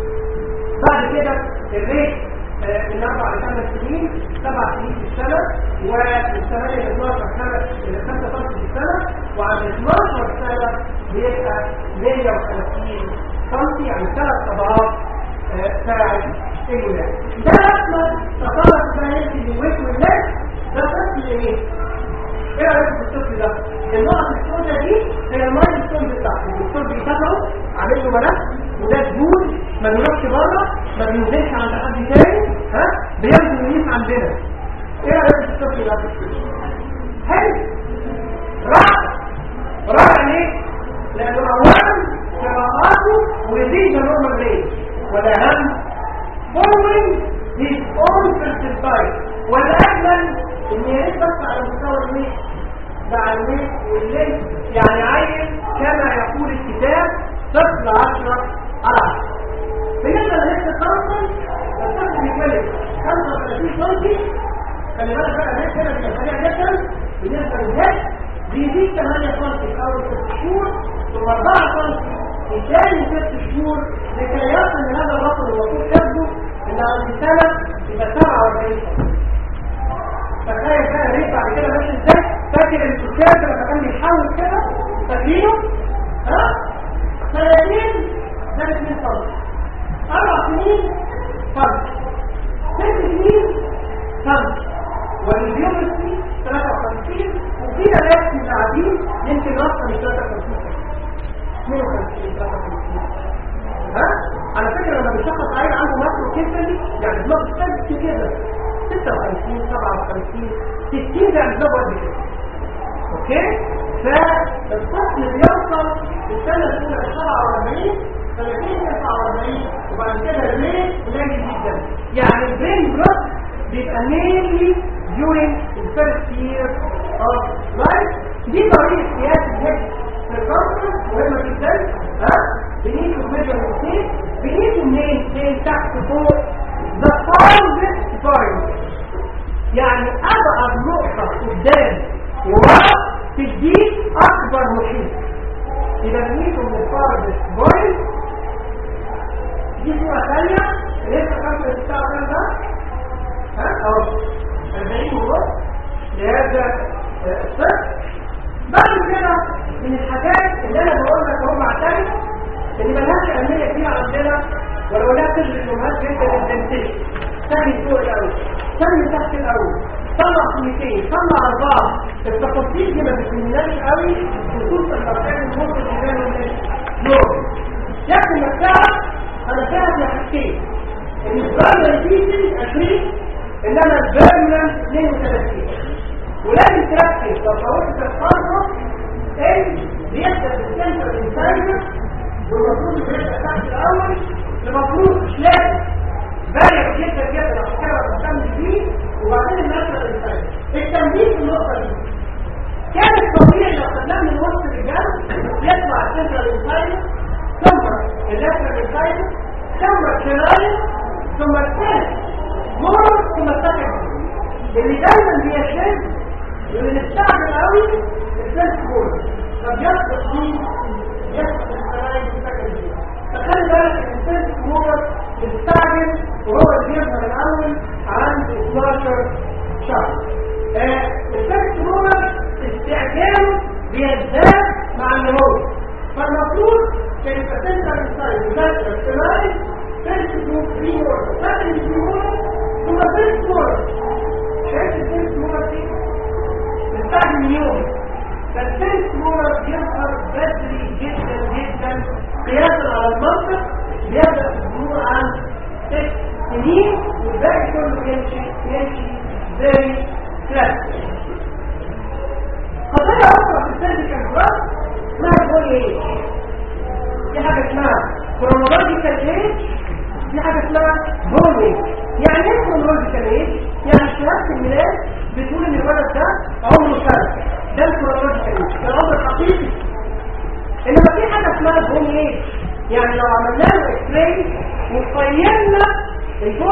بعد كده الريت آه، من اربع لخمس سنين سبع سنين في السنه ومن 8 ل 12 خمس ل 5 سم في السنه وعند 12 سنه بيبقى 150 سم يعني ثلاث اضعاف آه، ساعه الولاده ده رسمه تطرق بقى يمكن للويت والناس ده رسم ايه؟ ايه رايك في الطفل ده؟ النقط السوداء دي هي المايل ستون بتاعته الدكتور بيتابعه عامل له ملف وده زبون ما بيروحش بره ما بينزلش عند حد تاني ها بياخد الميس عندنا ايه رايك في الطفل ده؟ حلو رائع رائع ليه؟ لانه اولا قراءاته ولديه نورمال ريت والاهم following his own perspective والاجمل ان يريد بس على مستوى الويت مع الويت والليل يعني عين كما يقول الكتاب طفل 10 على 10 بالنسبه لنفس الطرف الطفل بيتولد 35 سم خلي بالك بقى الناس هنا بيبقى سريع جدا بالنسبه للناس بيزيد 8 سم في اول 6 شهور ثم 4 سم في ثاني 6 شهور لكي يصل لهذا الرقم المفروض كسبه ان عند سنه يبقى 47 سم تخيل بقى ريت بعد كده ماشي ازاي فاكر السكر لما كان بيحاول كده فاكرينه ها سنتين ده 2 سم اربع سنين سم ست سنين سم والبيومتري 53 وفي ناس متعدين يمكن رقم 53 52 53 ها على فكره لما بيشخص عيل عنده ماكرو كيفلي يعني دماغ ثابت كده 56 57 60 ده دماغه قد كده اوكي فالطفل بيوصل في السنه الاولى ل 47 سنتين 49 وبعد كده الريت قليل جدا يعني البرين جروث بيبقى mainly during the first year of life دي طريقه قياس الهيد circumference مهمه جدا ها بنيجي measure السيف بنيجي منين فين تحت فوق the farthest point يعني ابعد نقطه قدام وتديك اكبر محيط يبقى بنيجي من farthest point دي صوره ثانيه لسه خمسه الساعه كام ده ها اهو 40 ونص لهذا الصفر بعد كده من الحاجات اللي انا بقول لك اهو معترف اللي ملهاش اهميه كتير عندنا ولو لا تجري الامهات جدا الدنتين ثاني فوق الاول ثاني تحت الاول طلع كلمتين طلع اربعه التفاصيل دي ما بتهمناش قوي خصوصا لو كان المخ اللي كانوا نور لكن نفسها انا فاهم يا حاجتين ان البرمن فيزي 20 انما البرمن 32 ولازم تركز لو حاولت تتفرج ان بيبدا بالسنتر انسايدر والمفروض يبدا تحت الاول المفروض مش لازم بالغ جدا جدا عشان كده بهتم بيه وبعدين النشر الانسايدر التنبيه في النقطه دي كان الطبيعي لو خدناه من وسط الرجال يطلع السنتر انسايدر ثم اللاتر انسايدر ثم الكرايم ثم الثالث مور ثم السكن اللي دايما بيشد واللي نستعجل قوي الثالث مور طب يسقط مين يسقط الكرايم في السكن دي فخلي بالك ان الثالث مور مستعجل وهو اللي بيظهر الاول عند 12 شهر آه الثالث مور استعجاله بيزداد مع النمو فالمفروض كان يبقى سنتر انسايد ولاتر الكرايم first group three more, second group ثم first more شايف الفيرست مورة دي؟ نستعجل اليوم فالفيرست مورة بيظهر بدري جدا جدا قياسا على المنطق بيبدأ الظهور عن ست سنين والباقي كله يمشي يمشي زي كلاسيك قضية أخرى في السيرفيكال جراس اسمها البولي ايج في حاجة اسمها كرونولوجيكال ايج في حاجة اسمها بولي يعني ايه كرونولوجيكال ايج؟ يعني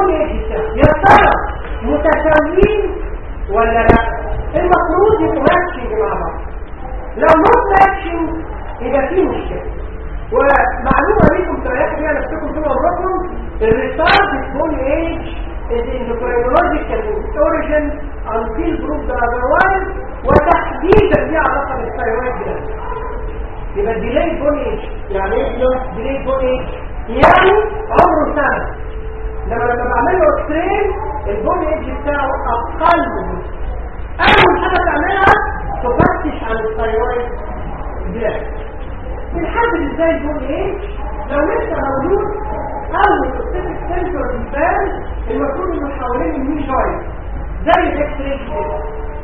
البني ايج بتاعه يا ترى متساويين ولا لا المفروض يبقوا ماتشنج مع بعض لو نوت ماتشنج يبقى في مشكله ومعلومه ليكم تريحوا بيها نفسكم طول عمركم الريتارد بوني ايج is endocrinological origin until proved otherwise وتحديدا ليه علاقه بالثايرويد جلاند يبقى الديلي بوني ايج يعني ايه ديلي بوني ايج يعني عمره سنه لما لما بعمل له اكسترين البوني ايج بتاعه اقل من اول حاجه تعملها تفتش عن الثايرويد جلاند بنحدد ازاي البوني ايج لو لسه موجود اول سبيسيفيك سنسور بيبان المفروض انه حوالين المين جوينت زي الاكس راي كده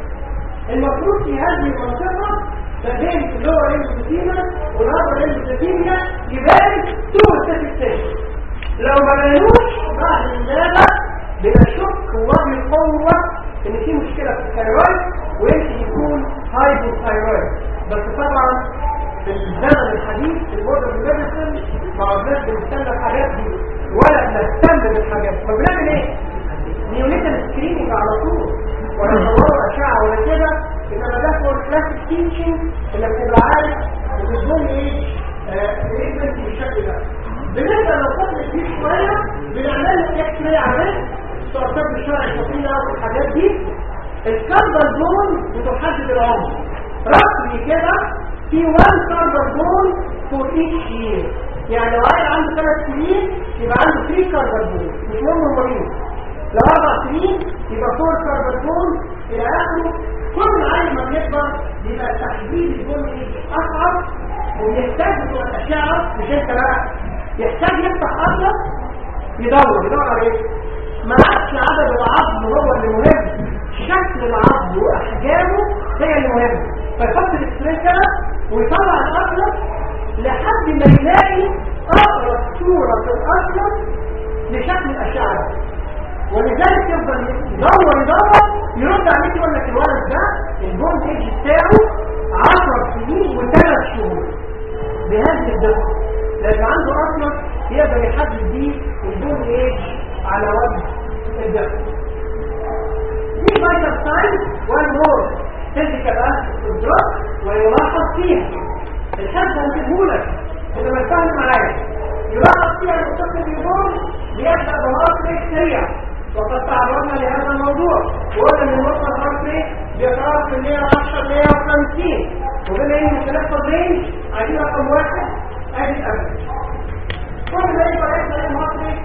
المفروض في هذه المنطقه ما بين اللور اندوثيما والابر اندوثيما يبان تو سبيسيفيك سنسور لو ما بانوش بعد الولاده بنشك ووهي القوه ان في مشكله في الثايرويد ويمكن يكون هايبوثايرويد بس طبعا في الزمن الحديث في المودرن ميديسن ما عدناش بنستنى الحاجات دي ولا بنهتم بالحاجات فبنعمل ايه؟ نيونيتال سكريننج على طول ولا ندور اشعه ولا كده انما ده فور كلاسيك تيتشنج انك تبقى عارف ان الدنيا ايه تريتمنت بالشكل ده بالنسبه لو طفل كبير شويه بنعمل له اكس راي عليه تعتبر بالشرع الشخصيه والحاجات دي الكاربال بون بتحدد العمر رسمي كده في 1 كاربال بون فور ايتش يير يعني لو عيل عنده 3 سنين يبقى عنده 3 كاربال بون مش مهم مريض لو 4 سنين يبقى 4 كاربال بون الى اخره كل عيل ما بيكبر بيبقى تحديد البون ايه اصعب وبيحتاج بتوع الاشعه مش انت بقى يحتاج يفتح اطلس يدور يدور على ايه؟ ما عادش عدد العظم هو اللي مهم شكل العظم واحجامه هي اللي مهمه فيحط الاكسرين كده ويطلع الاطلس لحد ما يلاقي اقرب صوره في الاطلس لشكل الاشعه ولذلك يفضل يدور يدور يرد عليك يقول لك الولد ده البون ايج بتاعه 10 سنين وثلاث شهور بهذه الدقه لان عنده اطلس يقدر يحدد بيه البون ايج على وجه الدقه دي فايتال ساين والمور فيزيكال اسيد ويلاحظ فيها الحد هنجيبهولك اذا ما تفهم معايا يلاحظ فيها المتصل بالبون بيبدا بهارت ريت سريع وقد تعرضنا لهذا الموضوع وقلنا ان النقطه الهارت ريت بيتراوح من 110 ل 150 وبما ان مش هنحفظ رينج عايزين رقم واحد ادي الافرج كل ما يبقى يحصل الهارت ريت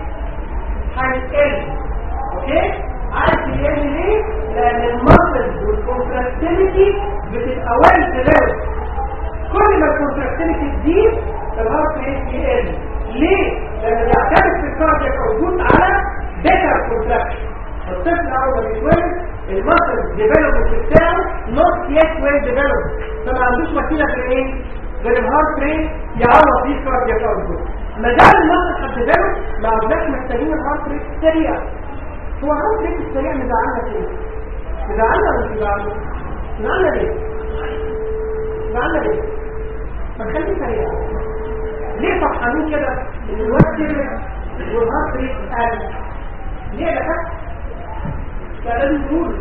هيتقل اوكي عارف يقل ليه؟ لان المسلز والكونتراكتيليتي بتبقى ويل ديفلوب كل ما الكونتراكتيليتي تزيد الهارت ريت يقل ليه؟ لان بيعتمد في الكاردياك موجود على بيتر كونتراكشن الطفل اول ما بيتولد المسل ديفلوبمنت بتاعه نوت يت ويل ديفلوب فما عندوش وسيله غير ايه؟ غير الهارت ريت يعوض بيه الكاردياك اوتبوت ما دام المسل هتديفلوب ما عدناش محتاجين الهارت ريت سريع هو الهارت ريت السريع مزعلنا ايه؟ مزعلنا ولا مش مزعلنا؟ مزعلنا ليه؟ مزعلنا ليه؟ ما تخليه سريع ليه فرحانين كده ان الوقت كبر والهارت ريت قل ليه يا دكاتره فلازم نقول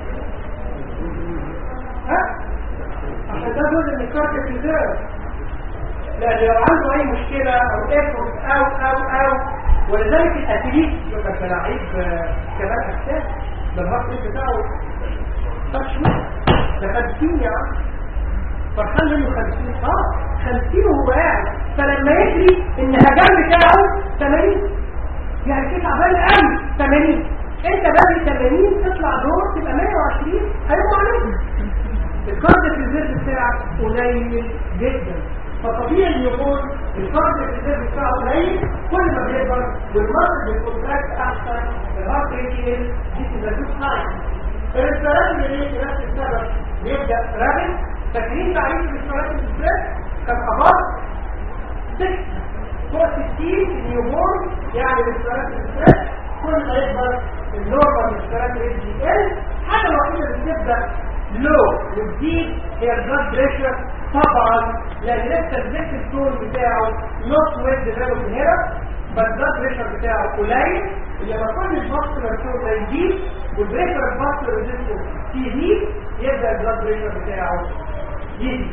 ها عشان ده جزء من الكارت ريزيرف لا لو عنده اي مشكله او ايفورت او او او ولذلك الاتليت يقول لك انا لعيب كمال اجسام ده الهارت ريت بتاعه طب شو ده 50 يا عم فرحان منه 50 اه 50 وهو قاعد فلما يجري النهجان بتاعه 80 يعني في تعبان قوي 80 انت بادئ 80 تطلع دور تبقى 120 هيقوم عليك الكارد في الزيت بتاعك قليل جدا فطبيعي يكون الكارد في الزيت بتاعه قليل كل ما بيكبر والمرض بالكونتراكت احسن الهارت ريت دي تبقى جود ساين الريسبيراتوري ريت نفس السبب بيبدا رابط فاكرين تعريف الريسبيراتوري ستريس كان اباط 6 فوق 60 نيوبورن يعني الريسبيراتوري ستريس كل ما يكبر النورمال الريسبيراتوري ريت بيقل حاجه الوحيده اللي بتبدا لو وتزيد هي البلاد بريشر طبعا لان لسه الزيت التون بتاعه نوت ويل ديفلوب هنا فالبلاد بريشر بتاعه قليل اللي لما كل الفاسكولار فلو ده يزيد والبريفر فاسكولار ريزيستنس يزيد يبدا البلاد بريشر بتاعه يزيد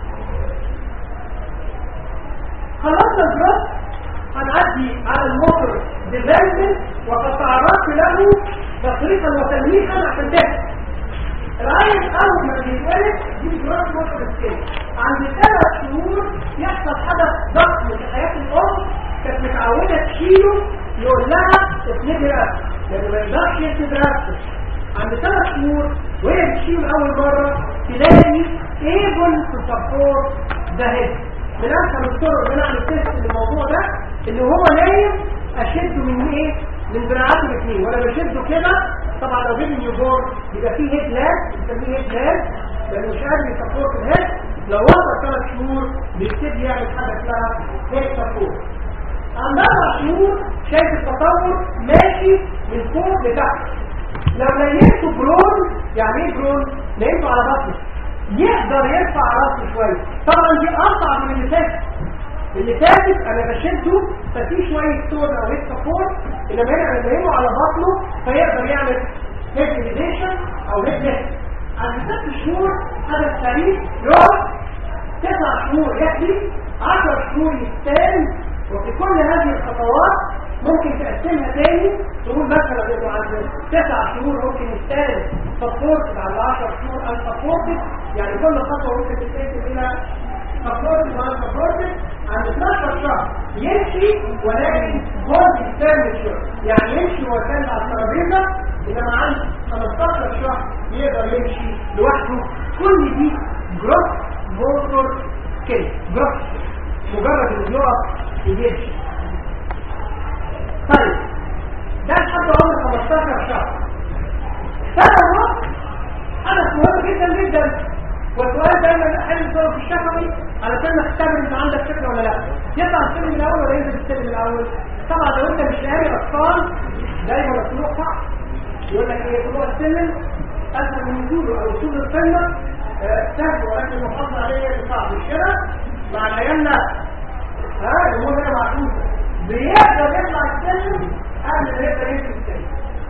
خلصنا البلاد هنعدي على الموتور ديفلوبمنت وقد تعرضت له تطريقا وتلميحا عشان تفهم العين اول ما بيتولد دي جراس موتور سكيل عند ثلاث شهور يحصل حدث ضخم في حياه الام كانت متعوده تشيله يقول لها اسندي راسك لانه ما يقدرش يسند راسك عند ثلاث شهور وهي بتشيل اول مره تلاقي ايبل تو سبورت ذا هيد من اسهل الطرق اللي انا اعمل تيست للموضوع ده ان هو نايم اشده من ايه من دراعاته الاثنين وانا بشده كده طبعا لو جبت نيوبورن يبقى فيه هيد لاج بنسميه هيد لاج لانه مش قادر يسبورت الهيد لو وصل ثلاث شهور بيبتدي يعمل حاجه اسمها هيد سبورت عند اربع شهور شايف التطور ماشي من فوق لتحت لو نيمته برون يعني ايه برون؟ نيمته على بطنه يقدر يرفع راسه شويه طبعا دي اصعب من اللي فاتت اللي فاتت انا بشده ففي شويه تون او هيد سبورت انما هنا انا نايمه على بطنه فيقدر يعمل هيد او هيد ليفت عند ست شهور حدث سريع يقعد تسع شهور يحدي 10 شهور يستان وفي كل هذه الخطوات ممكن تقسمها تاني تقول مثلا انه عند تسع شهور ممكن يستان سبورت بعد 10 شهور ان سبورت يعني كل خطوه ممكن تتقسم الى سبورت وان سبورت عند 12 شهر يمشي ولكن هون يستان شويه يعني يمشي وهو كان على الترابيزه انما عند 15 شهر يقدر يمشي لوحده كل دي جروس موتور سكيل جروس مجرد انه يقف يمشي طيب ده لحد عمر 15 شهر سنة ونص حدث مهم جدا جدا والسؤال دايما احيانا بيصير في الشفوي علشان نختبر انت عندك فكره ولا لا يطلع السلم الاول ولا ينزل السلم الاول طبعا لو انت مش قاري اطفال دايما الطلوع صح يقول لك ايه طلوع السلم اسهل من نزوله او وصول القمه آه، سهل ولكن المحافظه عليه صعب مش كده مع العيال لا ها الامور هنا معكوسه بيقدر يطلع السلم قبل ما يقدر ينزل السلم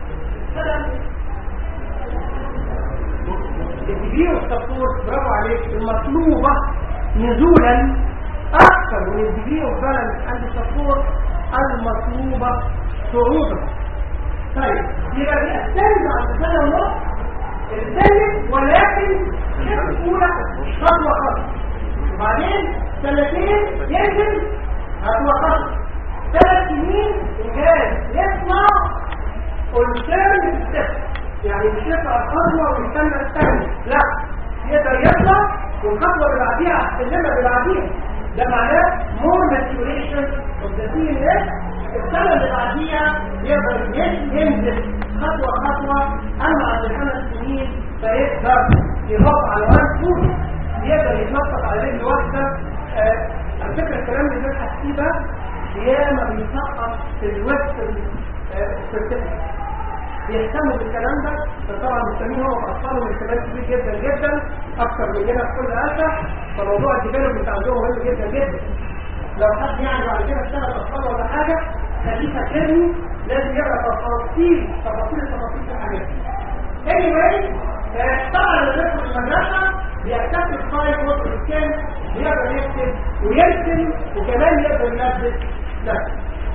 الديجري والسبورت برافو عليك المطلوبة نزولا أكثر من الديجري والبالانس عند السبورت المطلوبة صعودا طيب يبقى بيأستند عند سنة ونص الثالث ولكن الشهر الأولى خطوة خطوة وبعدين سنتين ينزل خطوة خطوة ثلاث سنين إنجاز يطلع alternative step يعني مش يطلع الخطوة ويستنى الثانية لا يقدر يطلع والخطوة اللي بعديها السلمة اللي بعديها ده معناه more maturation of the DNA السنة اللي بعديها يقدر ينزل خطوة خطوة أما عند خمس سنين فيقدر يغط على وان فوت يقدر يتنطط على رجل واحدة آه، على فكرة الكلام اللي انا حاسيه ده ياما بيسقط في الويسترن سيرتيفيكت يهتموا بالكلام ده فطبعا بنسميه هو اطفالهم اهتمام كبير جدا جدا اكثر مننا في كل اسف فموضوع الديفلوبمنت عندهم مهم جدا جدا لو حد يعني بعد كده اشتغل اطفال ولا حاجه خليه فاكرني لازم يقرا تفاصيل تفاصيل التفاصيل في الحاجات anyway آه، طبعا اللي بيدخل المدرسه بيكتسب فايل ووتر سكان بيقدر يكتب ويرسم وكمان يقدر يلبس نفسه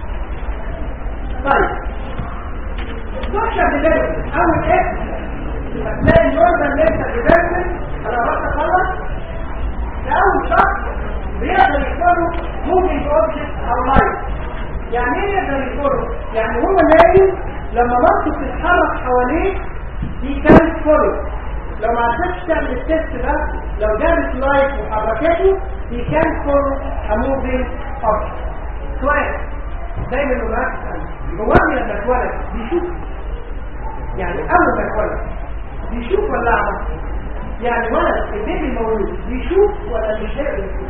طيب السوشيال ديفلوبمنت اول ايه هتلاقي النورمال لسه ديفلوبمنت انا قربت اخلص ده اول شخص بيقدر يختاره موفينج اوبجكت او لايت يعني ايه يقدر يختاره يعني هو نايم لما مامته بتتحرك حواليه دي كانت فولو لو ما عرفتش تعمل التست ده لو جابت لايت وحركته دي كانت فولو ا موفينج اوبجكت سؤال دايما الامهات تسال هو ابني لما اتولد بيشوف يعني اول ما اتولد بيشوف ولا اعمى يعني ولد البيبي مولود بيشوف ولا مش هيقدر يشوف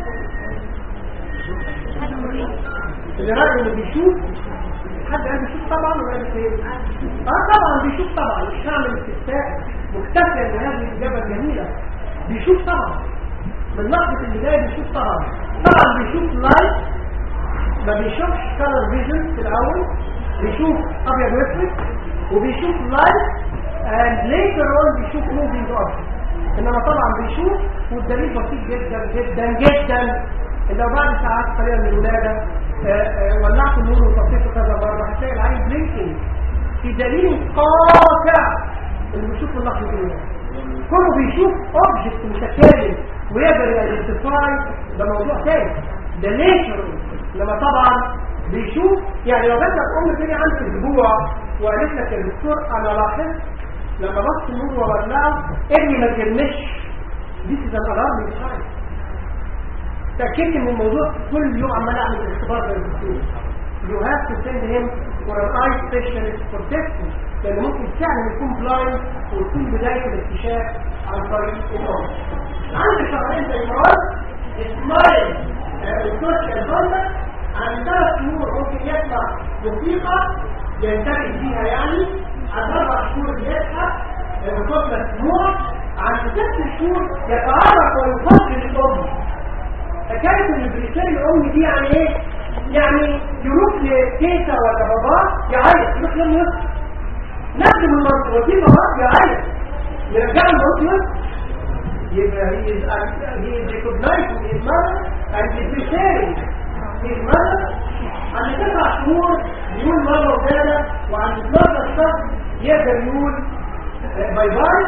اللي راجل اللي بيشوف حد قال بيشوف طبعا ولا قال ايه اه طبعا بيشوف طبعا مش هعمل استفتاء مكتفيه ان هذه الاجابه الجميله بيشوف طبعا من لحظه اللي جاي بيشوف طبعا طبعا بيشوف لايت ما بيشوفش كلر فيجن في الاول بيشوف ابيض واسود وبيشوف لايت and later on بيشوف moving object انما طبعا بيشوف والدليل بسيط جدا جدا جدا ان لو بعد ساعات قليله من الولاده آه، آه، ولعت النور وطفيته كذا مره هتلاقي العين بلينكينج في دليل قاطع انه بيشوف اللحظه الاولى كله بيشوف اوبجكت متكامل ويقدر يدنتيفاي ده موضوع تاني ده نيتشر لما طبعا بيشوف يعني لو جات لك ام تاني عندك اسبوع وقالت لك يا دكتور انا لاحظت لما بص النور وولعه ابني ما تجنش This is an alarming sign تأكدت من الموضوع كل يوم عمال اعمل اختبار زي الدكتور You have to send him for an eye specialist for testing لأن ممكن فعلا يكون بلايند ويكون بداية الاكتشاف عن طريق الأم عندي شهرين زي مراد اسمايل الكوتش البندر عن ثلاث شهور ممكن يطلع موسيقى ينتبه فيها يعني عن اربع شهور يسحب بصوت مسموع عن ست شهور يتعرف ويفضل الام فكانت البريسيل الام دي يعني ايه يعني يروح لتيتا ولا باباه يعيط يروح لهم يصحى نخدم المنطقه ودي باباه يعيط يرجعوا المنطقه يبقى he is he is recognizing his mother and he is preparing his mother عند تسع شهور يقول ماما وجانا وعند 12 شهر يقدر يقول آه، باي باي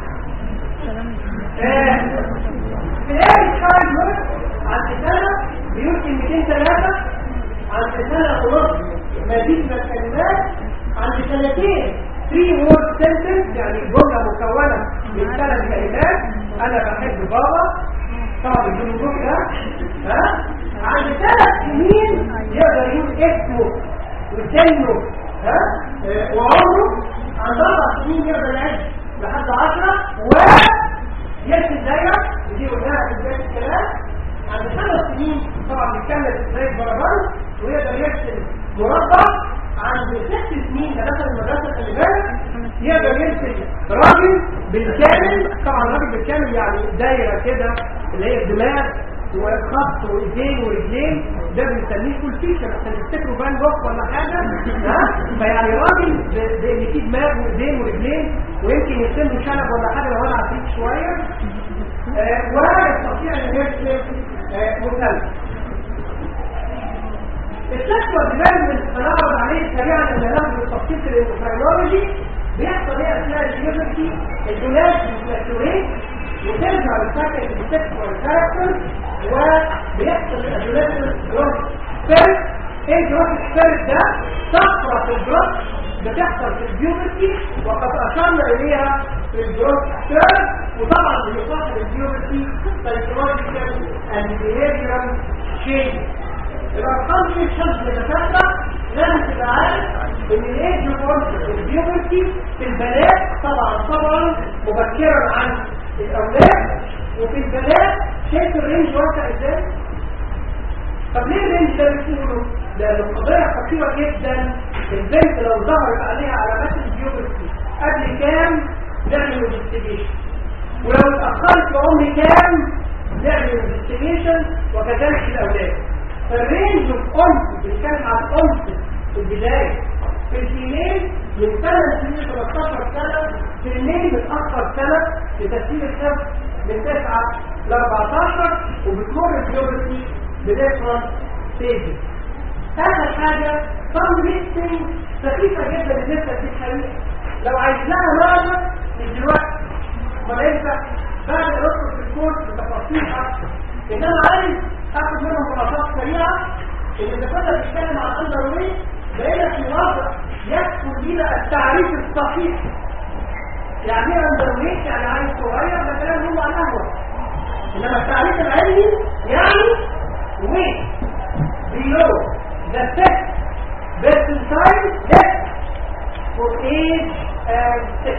آه، في ايه شهر عند سنة بيقول كلمتين ثلاثة عند سنة ونص مزيد من الكلمات عند سنتين 3 word sentence يعني جملة مكونة من ثلاث كلمات أنا بحب بابا طبعا الجمهور ده ها عند ثلاث سنين يقدر يقول اسمه وسنه ها آه، وعمره عند اربع سنين يقدر يعد لحد 10 و يرسم دايره ودي قلناها في بدايه الكلام عند خمس سنين طبعا بيتكلم ازاي بربر ويقدر يرسم مربع عند ست سنين ده دخل المدرسه خلي بالك يقدر يرسم راجل بالكامل طبعا راجل بالكامل يعني دايره كده اللي هي الدماغ وخط وايدين ورجلين ده بنسميه فول فيشر عشان تفتكروا فان جوخ ولا حاجه ها فيعني راجل ب- بان فيه دماغ وايدين ورجلين ويمكن يرسم له شنب ولا حاجه لو انا عفريت شويه آه، ويستطيع ان يرسم آه، مثلث السكوى ديفلوبمنت هنعرض عليه سريعا ان ناخد التخطيط الاندوكراينولوجي بيحصل ايه اثناء الجيوبرتي الجلاس بيتماتوريت وترجع للسكن السكوى كاركتر وبيحصل الادوليسنس جروث سبيرت ايه الجروث سبيرت ده طفره في الجروث بتحصل في الجيوبرتي وقد اشرنا اليها في الجروث سبيرت وطبعا بيصاحب الجيوبرتي سايكولوجيكال اند بيهيفيرال تشينج الارقام دي الشمس بتتابع لازم تبقى عارف ان الايدج اوف البيوبرتي في البنات طبعا طبعا مبكرا عن الاولاد وفي البنات شايف الرينج واسع ازاي طب ليه الرينج ده بتقوله لان القضيه خطيره جدا البنت لو ظهرت عليها علامات البيوبرتي قبل كام نعمل انفستيجيشن ولو اتاخرت في عمر كام نعمل انفستيجيشن وكذلك الاولاد فالرينج اوف اونس بنتكلم عن اونس في البدايه في الفيميل من 8 سنين 13 سنه في الميل متاخر سنه لتسليم الشمس من 9 ل 14 وبتمر الجيوبرتي بديفرنت ستيجز اخر حاجه صم ليستنج سخيفه جدا بالنسبه للحقيقه لو عايز لها معنى من دلوقتي ما ينفع بعد ما ندخل في الكورس بتفاصيل اكتر ان انا عايز اخد منهم خلاصات سريعه ان اذا كنا بنتكلم عن اندر ويت بقينا في وضع يدخل لنا التعريف الصحيح يعني ايه اندر ويت يعني عيل صغير ده كلام هم على القهوه انما التعريف العلمي يعني ويت below the sex percentile yes for age and sex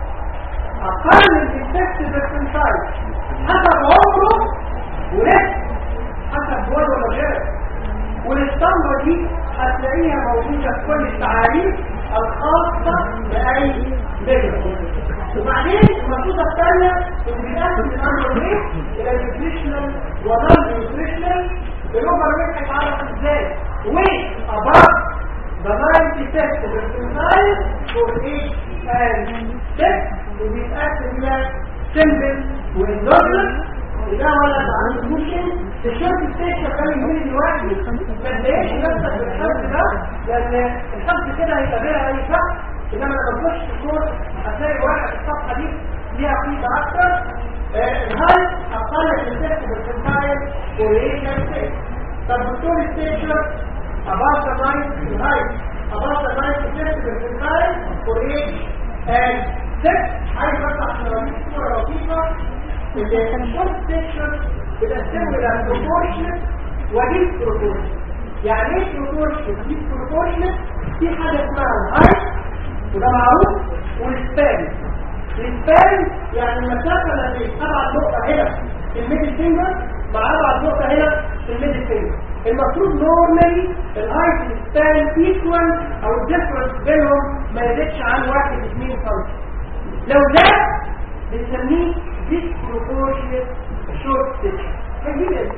أقل من السكس percentile حسب عمره ولسه حسب جواد ولا غيره والاسطمبة دي هتلاقيها موجودة في كل التعاريف الخاصة بأي ليفل وبعدين المفروضة الثانية اللي بيتقسم من أمر ويت إلى نيوتريشنال ونون نيوتريشنال الأوفر ويت هيتعرف ازاي؟ ويت above the التست بالسنسايل فور ايج اند تست وبيتقسم الى سمبل واندوجنس وده ولا عنده ممكن الشرط ستيج شغال يمين دلوقتي ما تضايقش نفسك بالحفظ ده لان الحفظ كده هيبقى بيها اي شخص انما لما تخش في الكورس هتلاقي واحد الصفحه دي ليها قيمه اكتر هل اقل التست بالسنسايل فور ايج اند تست طب دكتور ستيشن about the mind in height about the mind statistical in time for age and sex عايز بس عشان اوريك صوره لطيفه الشورت سيكشن بتقسمه الى proportionate وديس proportionate يعني ايه proportionate وديس proportionate في حاجه اسمها الهايت وده معروف والسبان السبان يعني المسافه اللي بين ابعد نقطه هنا في الميدل فينجر مع ابعد نقطه هنا في الميدل فينجر المفروض نورمالي الهايت سبان ايكوال او الديفرنس بينهم ما يزيدش عن 1 2 سم لو ده بنسميه disproportionate short section هجيب ايه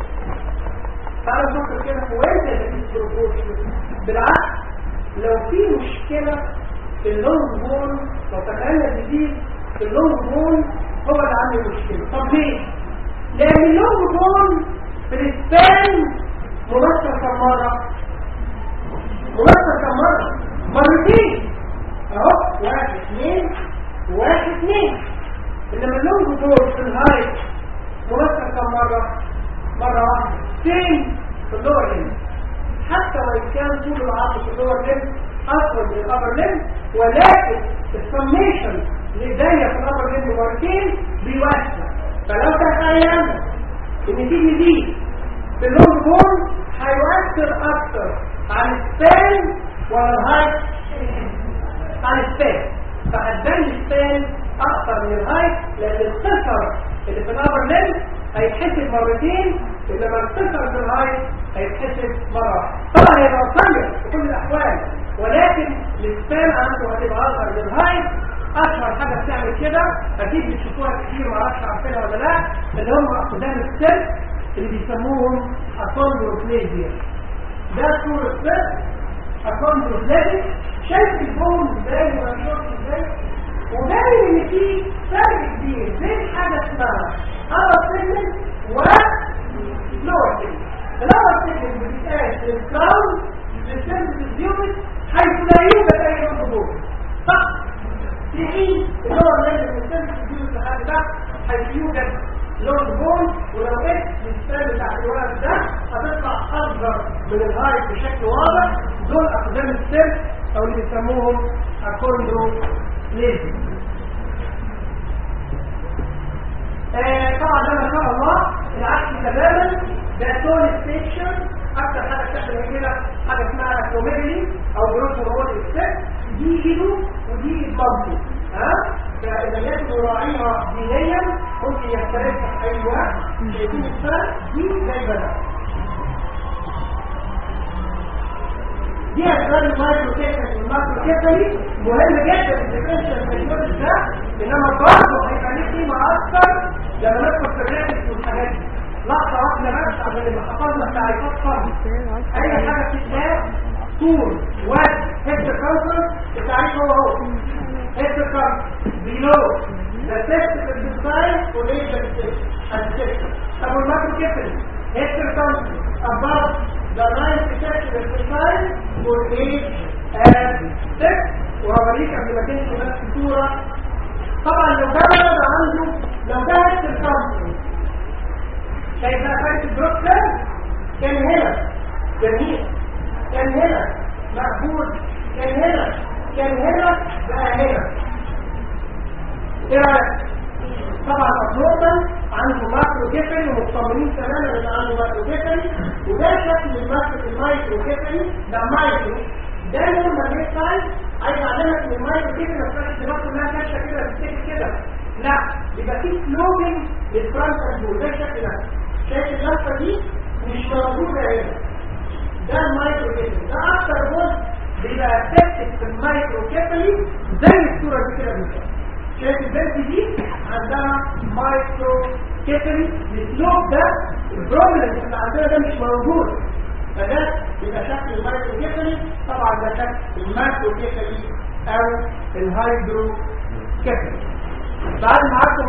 تعالوا نفكر كده هو انت اللي disproportionate بالعكس لو في مشكله في اللونج بون لو تخيلنا جديد في اللونج بون هو اللي عنده مشكله طب ليه؟ لان اللونج بون في الاسبان ممثل كم مره؟ ممثل كم مره؟ مرتين اهو واحد اثنين واحد اثنين انما اللونج بون في الهايت ممثل كم مره؟ مره واحده فين؟ في اللور ليم حتى وان كان طول العرض في اللور ليم اكبر من الابر ليم ولكن السميشن لدايه في الابر ليم مرتين بيوسع فلو تخيلنا ان تيجي دي في اللونج بون هيؤثر اكتر على السبان ولا الهايت على السبان فهتبان السبان اكتر من الهايت لان القصر اللي في الابر ليم هيتحسب مرتين انما القصر في الهايت هيتحسب مره طبعا هيبقى قصير في كل الاحوال ولكن السبان عنده هتبقى اصغر من الهايت اشهر حاجه بتعمل كده اكيد بتشوفوها كتير معرفش عارفينها ولا لا اللي هم اقدام السيرك اللي بيسموهم اكوندروبليزيا ده صورة السيرك اكوندروبليزيا شايف البون ازاي ومنشوط ازاي وباين ان في فرق كبير بين حاجه اسمها upper segment و lower segment الأور segment بتتقاس للكراون للسنس الزيومت حيث لا يوجد اي انضبوط صح في حين اللور لازم السنس الزيومت لحد ده حيث يوجد لون بون ولو اكس للسن بتاع الولد ده هتطلع اصغر من الهايت بشكل واضح دول اقدام السن او اللي بيسموهم اكوندرو ليزي آه طبعا ده ما شاء الله العكس تماما ده تون ستيشن اكتر حاجه بتحصل كده حاجه اسمها اكروميجلي او جروس هرمون اكسس دي ايده ودي بامبي ها فاذا يجب يراعيها دينيا ممكن يختلفها في اي وقت شايفين الفرق دي زي بدأ دي اسباب المايكرو كيفالي والماكرو كيفالي مهم جدا في الديفرنشال ميثود ده انما برضه هيبقى ليه قيمه اكتر لما ندخل في الريتس والحاجات دي لحظه واحده بس عشان يبقى حفظنا تعريفات فرد اي حاجه بتتلاقي طول وزن هيد كونسنت التعريف هو هو هيد كونسنت بيلو ذا تيست الديزاين وليس التيست طب والماكرو كيفالي هيد كونسنت above the line protection exercise for age and sex وهوريك قبل ما تمشي نفس الصورة طبعا لو ده ولد عنده لو ده هيك الكامبني شايف بقى فرق الدروب كام كان هنا جميل كان هنا مقبول كان هنا كان هنا بقى هنا ايه رايك طبعا اطلاقا عنده ماكرو كيفري ومطمنين تماما ان عنده ماكرو كيفري وده شكل الماكرو المايكرو كيفري ده مايكرو ده نورمال هيد سايز عايز اعلمك ان المايكرو كيفري ما تبقاش الدماغ كلها كاشفه كده بتفتكر كده لا يبقى في سلوبنج للفرونتال بول ده الشكل ده شايف اللفه دي مش موجوده هنا ده المايكرو كيفري ده اكتر جزء بيبقى افكتد في المايكرو كيفري زي الصوره دي كده بالظبط شايف البنت دي عندها مايكرو كيفري السلوب ده البروبلم اللي عندنا ده مش موجود فده يبقى شكل المايكرو كيفري طبعا عندك الماكرو كيفالي او الهايدرو كيفالي بعد ما عرفتوا